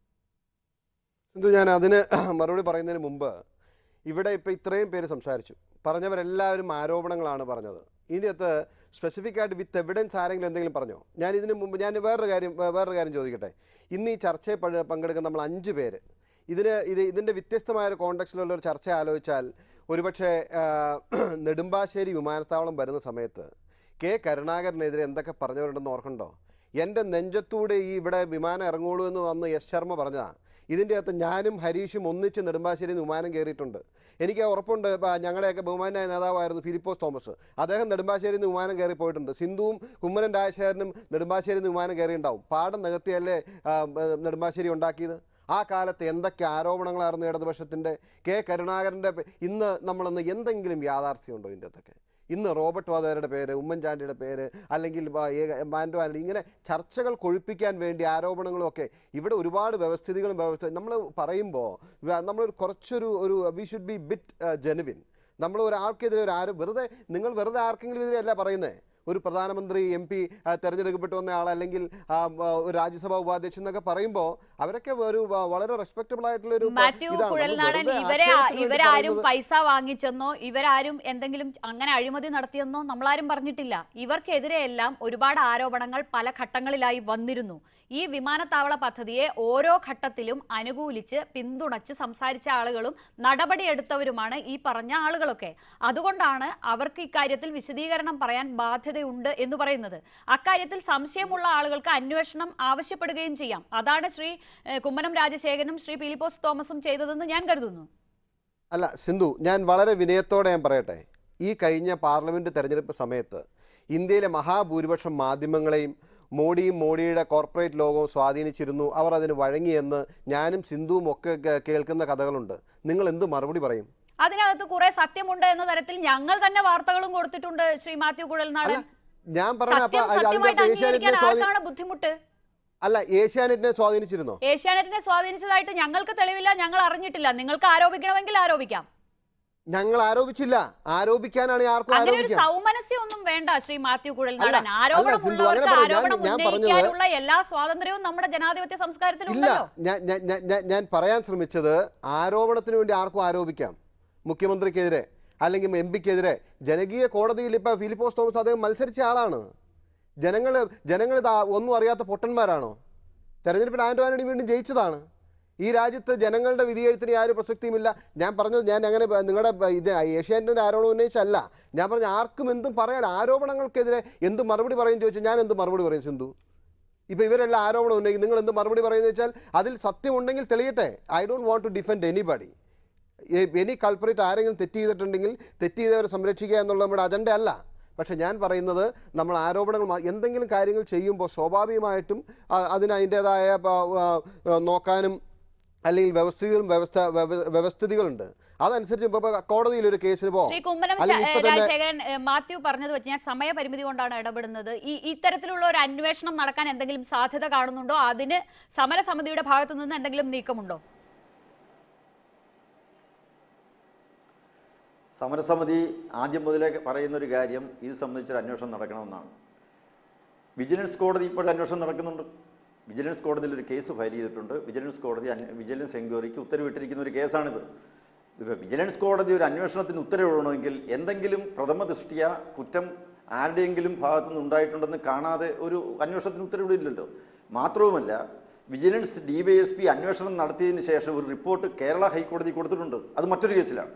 സിന്ധു ഞാൻ അതിന് മറുപടി പറയുന്നതിന് മുമ്പ് ഇവിടെ ഇപ്പോൾ ഇത്രയും പേര് സംസാരിച്ചു പറഞ്ഞവരെല്ലാവരും ആരോപണങ്ങളാണ് പറഞ്ഞത് ഇതിനകത്ത് സ്പെസിഫിക് ആയിട്ട് വിത്ത് എവിഡൻസ് ആരെങ്കിലും എന്തെങ്കിലും പറഞ്ഞോ ഞാൻ ഇതിന് മുമ്പ് ഞാൻ വേറൊരു കാര്യം വേ- വേറൊരു കാര്യം ചോദിക്കട്ടെ ഇന്ന് ഈ ചർച്ചയിൽ പഴ- പങ്കെടുക്കുന്ന നമ്മൾ അഞ്ച് പേര് ഇതിന് ഇത് ഇതിൻ്റെ വ്യത്യസ്തമായ ഒരു കോണ്ടക്സ്റ്റിലുള്ള ഒരു ചർച്ച ആലോചിച്ചാൽ ഒരുപക്ഷെ ആ, നെടുമ്പാശ്ശേരി വിമാനത്താവളം വരുന്ന സമയത്ത് കെ കരുണാകരനെതിരെ എന്തൊക്കെ പറഞ്ഞവരുണ്ടെന്ന് ഓർക്കണ്ടോ എൻ്റെ നെഞ്ചത്തൂടെ ഈ ഇവിടെ വിമാനം ഇറങ്ങുള്ളൂ എന്ന് വന്ന് എസ് ശർമ്മ പറഞ്ഞതാണ് ഇതിൻ്റെ അകത്ത് ഞാനും ഹരീഷും ഒന്നിച്ച് നെടുമ്പാശ്ശേരിയിൽ നിന്ന് വിമാനം കയറിയിട്ടുണ്ട് എനിക്ക് ഉറപ്പുണ്ട് ഇപ്പം ഞങ്ങളുടെയൊക്കെ ബഹുമാനായ നേതാവായിരുന്നു ഫിലിപ്പോസ് തോമസ് അദ്ദേഹം നെടുമ്പാശ്ശേരിയിൽ നിന്ന് വിമാനം കയറി പോയിട്ടുണ്ട് സിന്ധുവും കുമ്മനം രാജശേഖരനും നെടുമ്പാശ്ശേരിയിൽ നിന്ന് വിമാനം കയറിയിട്ടുണ്ടാവും പാടം നികത്തിയല്ലേ ആ, ഏ, നെടുമ്പാശ്ശേരി ഉണ്ടാക്കിയത് ആ കാലത്ത് എന്തൊക്കെ ആരോപണങ്ങളായിരുന്നു ഇടതുപക്ഷത്തിൻ്റെ കെ കരുണാകരൻ്റെ പേ- ഇന്ന് നമ്മളിന്ന് എന്തെങ്കിലും യാഥാർത്ഥ്യമുണ്ടോ ഇതിൻ്റെ അകത്തൊക്കെ ഇന്ന് റോബർട്ട് വാദ്രയുടെ പേര് ഉമ്മൻചാണ്ടിയുടെ പേര് അല്ലെങ്കിൽ വ- ഏക- മാൻഡോ ആന്റണി ഇങ്ങനെ ചർച്ചകൾ കൊഴുപ്പിക്കാൻ വേണ്ടി ആരോപണങ്ങളും ഒക്കെ ഇവിടെ ഒരുപാട് വ്യവസ്ഥിതികളും വ്യവസ്ഥ നമ്മൾ പറയുമ്പോൾ നമ്മൾ കുറച്ചൊരു ഒരു we should be bit genuine നമ്മൾ ഒരാൾക്കെതിരെ ഒരു ആരും വെറുതെ നിങ്ങൾ വെറുതെ ആർക്കെങ്കിലും എതിരെ അല്ല പറയുന്നത് ഒരു പ്രധാനമന്ത്രി എം പി തെരഞ്ഞെടുക്കപ്പെട്ടു വന്ന ആൾ അല്ലെങ്കിൽ ആ, ആ, ഒരു രാജ്യസഭാ ഉപാധ്യക്ഷൻ എന്നൊക്കെ പറയുമ്പോൾ അവരൊക്കെ ഒരു വ- വളരെ റെസ്പെക്ടബിൾ ആയിട്ടുള്ള ഒരു പ- മാത്യു ഇതാണ്. നമ്മൾ കുഴൽനാടൻ വെറുതെ ഇവരെ ആക്ഷേപത്തിന് വേണ്ടി ഇവരാരും പറയുന്നത് പൈസ വാങ്ങിച്ചെന്നോ ഇവരാരും എന്തെങ്കിലും അങ്ങനെ അഴിമതി നടത്തിയെന്നോ നമ്മളാരും പറഞ്ഞിട്ടില്ല ഇവർക്കെതിരെയെല്ലാം ഒരുപാട് ആരോപണങ്ങൾ പല ഘട്ടങ്ങളിലായി വന്നിരുന്നു ഈ വിമാനത്താവള പദ്ധതിയെ ഓരോ ഘട്ടത്തിലും അനുകൂലിച്ച് പിന്തുണച്ച് സംസാരിച്ച ആളുകളും നടപടിയെടുത്തവരുമാണ് ഈ പറഞ്ഞ ആളുകളൊക്കെ അതുകൊണ്ടാണ് അവർക്ക് ഇക്കാര്യത്തിൽ വിശദീകരണം പറയാൻ ബാധ്യതയുണ്ട് എന്ന് പറയുന്നത് അക്കാര്യത്തിൽ സംശയമുള്ള ആളുകൾക്ക് അന്വേഷണം ആവശ്യപ്പെടുകയും ചെയ്യാം അതാണ് ശ്രീ ഏഹ്, കുമ്മനം രാജശേഖരനും ശ്രീ പീലിപ്പോസ് തോമസും ചെയ്തതെന്ന് ഞാൻ കരുതുന്നു അല്ല സിന്ധു ഞാൻ വളരെ വിനയത്തോടെ ഞാൻ പറയട്ടെ ഈ കഴിഞ്ഞ പാർലമെന്റ് തെരഞ്ഞെടുപ്പ് സമയത്ത് ഇന്ത്യയിലെ മഹാഭൂരിപക്ഷം മാധ്യമങ്ങളെയും മോഡിയും മോഡിയുടെ കോർപ്പറേറ്റ് ലോകവും സ്വാധീനിച്ചിരുന്നു അവർ അതിന് വഴങ്ങിയെന്ന് ഞാനും സിന്ധുവും ഒക്കെ കേ- കേൾക്കുന്ന കഥകളുണ്ട് നിങ്ങൾ എന്ത് മറുപടി പറയും അതിനകത്ത് കുറെ സത്യമുണ്ട് എന്ന തരത്തിൽ ഞങ്ങൾ തന്നെ വാർത്തകളും കൊടുത്തിട്ടുണ്ട് ശ്രീ മാത്യു അല്ല കുഴൽനാടൻ ഞാൻ പറഞ്ഞ അപ്പൊ സത്യം അത് സത്യമായിട്ട് അതിനകത്ത് ഏഷ്യാനെറ്റിനെ അംഗീകരിക്കാൻ സ്വാധീനി ആർക്കാണ് ബുദ്ധിമുട്ട് അല്ല ഏഷ്യാനെറ്റിനെ സ്വാധീനിച്ചിരുന്നോ ഏഷ്യാനെറ്റിനെ സ്വാധീനിച്ചതായിട്ട് ഞങ്ങൾക്ക് തെളിവില്ല ഞങ്ങൾ അറിഞ്ഞിട്ടില്ല നിങ്ങൾക്ക് ആരോപിക്കണമെങ്കിൽ ആരോപിക്കാം ഞങ്ങൾ ആരോപിച്ചില്ല ആരോപിക്കാനാണ് ആർക്കും അങ്ങനെ ഒരു ആരോപിക്കാം സൗമനസ്യം ഒന്നും വേണ്ട ശ്രീ മാത്യു കുഴൽനാടൻ അല്ല, ആരോപണമുള്ളവർക്ക് സിന്ധു, അങ്ങനെ പറയ്. ആരോപണം ഞാൻ- ഞാൻ പറഞ്ഞത് ഉന്നയിക്കാനുള്ള എല്ലാ സ്വാതന്ത്ര്യവും നമ്മുടെ ജനാധിപത്യ ഇല്ല സംസ്കാരത്തിലുണ്ടല്ലോ ഞാൻ ഞാൻ- ഞാൻ- ഞാൻ- ഞാൻ പറയാൻ ശ്രമിച്ചത് ആരോപണത്തിന് വേണ്ടി ആർക്കും ആരോപിക്കാം മുഖ്യമന്ത്രിക്കെതിരെ അല്ലെങ്കിൽ എം പിക്കെതിരെ ജനകീയ കോടതിയിൽ ഇപ്പൊ ഫിലിപ്പോസ് തോമസ് അദ്ദേഹം മത്സരിച്ച ആളാണ് ജനങ്ങൾ ജനങ്ങൾ ഇത് ആ- ഒന്നും അറിയാത്ത പൊട്ടന്മാരാണോ തെരഞ്ഞെടുപ്പിൽ ആന്റോ ആന്റണി വീണ്ടും ജയിച്ചതാണ് ഈ രാജ്യത്ത് ജനങ്ങളുടെ വിധിയെഴുത്തിന് യാതൊരു പ്രസക്തിയുമില്ല ഞാൻ പറഞ്ഞത് ഞാൻ അങ്ങനെ ബ- നിങ്ങളുടെ ബ- ഇത് ഏഷ്യാനെറ്റിൻ്റെ ആരോപണം ഉന്നയിച്ചല്ല ഞാൻ പറഞ്ഞ ആർക്കും എന്തും പറയാൻ ആരോപണങ്ങൾക്കെതിരെ എന്ത് മറുപടി പറയും ചോദിച്ചു ഞാൻ എന്ത് മറുപടി പറയും സിന്ധു ഇപ്പൊ ഇവരെല്ലാം ആരോപണം ഉന്നയിക്കും നിങ്ങൾ എന്ത് മറുപടി പറയുന്നത് വെച്ചാൽ അതിൽ സത്യമുണ്ടെങ്കിൽ തെളിയട്ടെ I don't want to defend anybody any corporate ആരെങ്കിലും തെറ്റ് ചെയ്തിട്ടുണ്ടെങ്കിൽ തെറ്റ് ചെയ്തവരെ സംരക്ഷിക്കുക എന്നുള്ള നമ്മുടെ അജണ്ട അല്ല പക്ഷെ ഞാൻ പറയുന്നത് നമ്മൾ ആരോപണങ്ങൾ മാ- എന്തെങ്കിലും കാര്യങ്ങൾ ചെയ്യുമ്പോൾ സ്വാഭാവികമായിട്ടും ആ, അതിന് അതിൻ്റെതായ പ- ആ, ആ, നോക്കാനും അല്ലെങ്കിൽ വ്യവസ്ഥിതികളും വ്യവസ്ഥ വ്യവ- വ്യവസ്ഥിതികളുണ്ട് അതനുസരിച്ച് ഇപ്പോൾ കോടതിയിൽ ഒരു കേസിന് പോകാം ശ്രീ കുമ്മനം അല്ലെങ്കിൽ ശ- ഇപ്പൊ തന്നെ രാജശേഖരൻ ഏഹ്, മാത്യു പറഞ്ഞത് വെച്ച് ഞാൻ സമയപരിമിതി കൊണ്ടാണ് ഇടപെടുന്നത് ഈ ഇത്തരത്തിലുള്ള ഒരു അന്വേഷണം നടക്കാൻ എന്തെങ്കിലും സാധ്യത കാണുന്നുണ്ടോ അതിന് സമരസമിതിയുടെ ഭാഗത്തു നിന്ന് എന്തെങ്കിലും നീക്കമുണ്ടോ സമരസമിതി ആദ്യം മുതലേ പറയുന്ന ഒരു കാര്യം ഇത് സംബന്ധിച്ചൊരു അന്വേഷണം നടക്കണമെന്നാണ് വിജിലൻസ് കോടതി ഇപ്പോൾ അന്വേഷണം നടക്കുന്നുണ്ട് വിജിലൻസ് കോടതിയിൽ ഒരു കേസ് ഫയൽ ചെയ്തിട്ടുണ്ട് വിജിലൻസ് കോടതി അന്വ- വിജിലൻസ് എൻക്വയറിക്ക് ഉത്തരവിട്ടിരിക്കുന്ന ഒരു കേസാണിത് ഇപ്പോൾ വിജിലൻസ് കോടതി ഒരു അന്വേഷണത്തിന് ഉത്തരവിടണമെങ്കിൽ എന്തെങ്കിലും പ്രഥമ ദൃഷ്ടിയ കുറ്റം ആരുടെയെങ്കിലും ഭാഗത്തു നിന്ന് ഉണ്ടായിട്ടുണ്ടെന്ന് കാണാതെ ഒരു അന്വേഷണത്തിന് ഉത്തരവിടില്ലല്ലോ മാത്രവുമല്ല വിജിലൻസ് ഡിവൈഎസ്പി അന്വേഷണം നടത്തിയതിന് ശേഷം ഒരു റിപ്പോർട്ട് കേരള ഹൈക്കോടതി കൊടുത്തിട്ടുണ്ട് അത് മറ്റൊരു കേസിലാണ്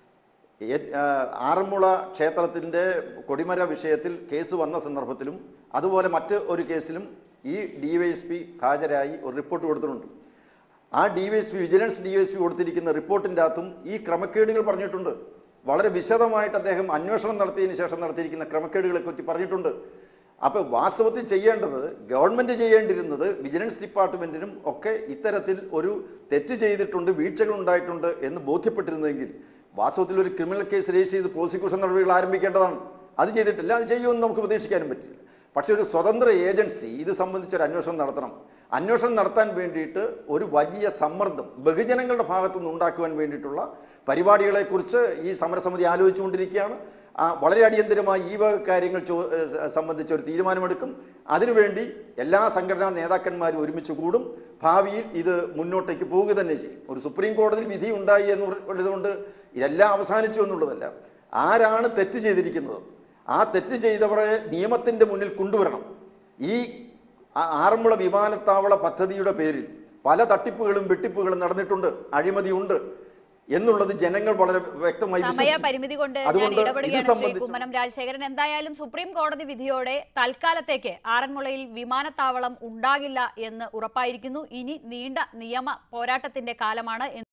ഏ- ആ, ആറന്മുള ക്ഷേത്രത്തിൻ്റെ കൊടിമര വിഷയത്തിൽ കേസ് വന്ന സന്ദർഭത്തിലും അതുപോലെ മറ്റ് ഒരു കേസിലും ഈ ഡിവൈഎസ്പി ഹാജരായി ഒരു റിപ്പോർട്ട് കൊടുത്തിട്ടുണ്ട് ആ ഡിവൈഎസ്പി വിജിലൻസ് ഡിവൈഎസ്പി കൊടുത്തിരിക്കുന്ന റിപ്പോർട്ടിൻ്റെ അകത്തും ഈ ക്രമക്കേടുകൾ പറഞ്ഞിട്ടുണ്ട് വളരെ വിശദമായിട്ട് അദ്ദേഹം അന്വേഷണം നടത്തിയതിന് ശേഷം നടത്തിയിരിക്കുന്ന ക്രമക്കേടുകളെ പറ്റി പറഞ്ഞിട്ടുണ്ട് അപ്പോൾ വാസ്തവത്തിൽ ചെയ്യേണ്ടത് ഗവൺമെന്റ് ചെയ്യേണ്ടിരുന്നത് വിജിലൻസ് ഡിപ്പാർട്ട്മെന്റിനും ഒക്കെ ഇത്തരത്തിൽ ഒരു തെറ്റ് ചെയ്തിട്ടുണ്ട് വീഴ്ചകൾ ഉണ്ടായിട്ടുണ്ട് എന്ന് ബോധ്യപ്പെട്ടിരുന്നെങ്കിൽ വാസ്തവത്തിൽ ഒരു ക്രിമിനൽ കേസ് രജിസ്റ്റർ ചെയ്ത് പ്രോസിക്യൂഷൻ നടപടികൾ ആരംഭിക്കേണ്ടതാണ് അത് ചെയ്തിട്ടില്ല അത് ചെയ്യുമെന്ന് നമുക്ക് പ്രതീക്ഷിക്കാനും പറ്റില്ല പക്ഷെ ഒരു സ്വതന്ത്ര ഏജൻസി ഇത് സംബന്ധിച്ചൊരു അന്വേഷണം നടത്തണം അന്വേഷണം നടത്താൻ വേണ്ടിയിട്ട് ഒരു വലിയ സമ്മർദ്ദം ബഹുജനങ്ങളുടെ ഭാഗത്തു നിന്ന് ഉണ്ടാക്കുവാൻ വേണ്ടിയിട്ടുള്ള പരിപാടികളെക്കുറിച്ച് ഈ സമരസമിതി ആലോചിച്ചുകൊണ്ടിരിക്കുകയാണ് ആ, വളരെ അടിയന്തരമായി ഈ വക കാര്യങ്ങൾ ചോ ഏഹ് സംബന്ധിച്ച് ഒരു തീരുമാനമെടുക്കും അതിനുവേണ്ടി എല്ലാ സംഘടനാ നേതാക്കന്മാരും ഒരുമിച്ച് കൂടും ഭാവിയിൽ ഇത് മുന്നോട്ടേക്ക് പോവുക തന്നെ ചെയ്യും ഒരു സുപ്രീം കോടതിയിൽ വിധി ഉണ്ടായി എന്നുള്ളതുകൊണ്ട് ഇതെല്ലാം അവസാനിച്ചു എന്നുള്ളതല്ല ആരാണ് തെറ്റ് ചെയ്തിരിക്കുന്നത് ആ തെറ്റ് ചെയ്തവരെ നിയമത്തിന്റെ മുന്നിൽ കൊണ്ടുവരണം ഈ ആ- ആറന്മുള വിമാനത്താവള പദ്ധതിയുടെ പേരിൽ പല തട്ടിപ്പുകളും വെട്ടിപ്പുകളും നടന്നിട്ടുണ്ട് അഴിമതിയുണ്ട് എന്നുള്ളത് ജനങ്ങൾ വളരെ വ്യക്തമായി സമയ വിശ്വസിക്കുന്നു. പരിമിതി കൊണ്ട് ഞാൻ അതുകൊണ്ട് ഇത് ഇടപെടുകയാണ് ശ്രീ സംബന്ധിച്ച് കുമ്മനം രാജശേഖരൻ എന്തായാലും സുപ്രീം കോടതി വിധിയോടെ തൽക്കാലത്തേക്ക് ആറന്മുളയിൽ വിമാനത്താവളം ഉണ്ടാകില്ല എന്ന് ഉറപ്പായിരിക്കുന്നു ഇനി നീണ്ട നിയമ പോരാട്ടത്തിന്റെ കാലമാണ്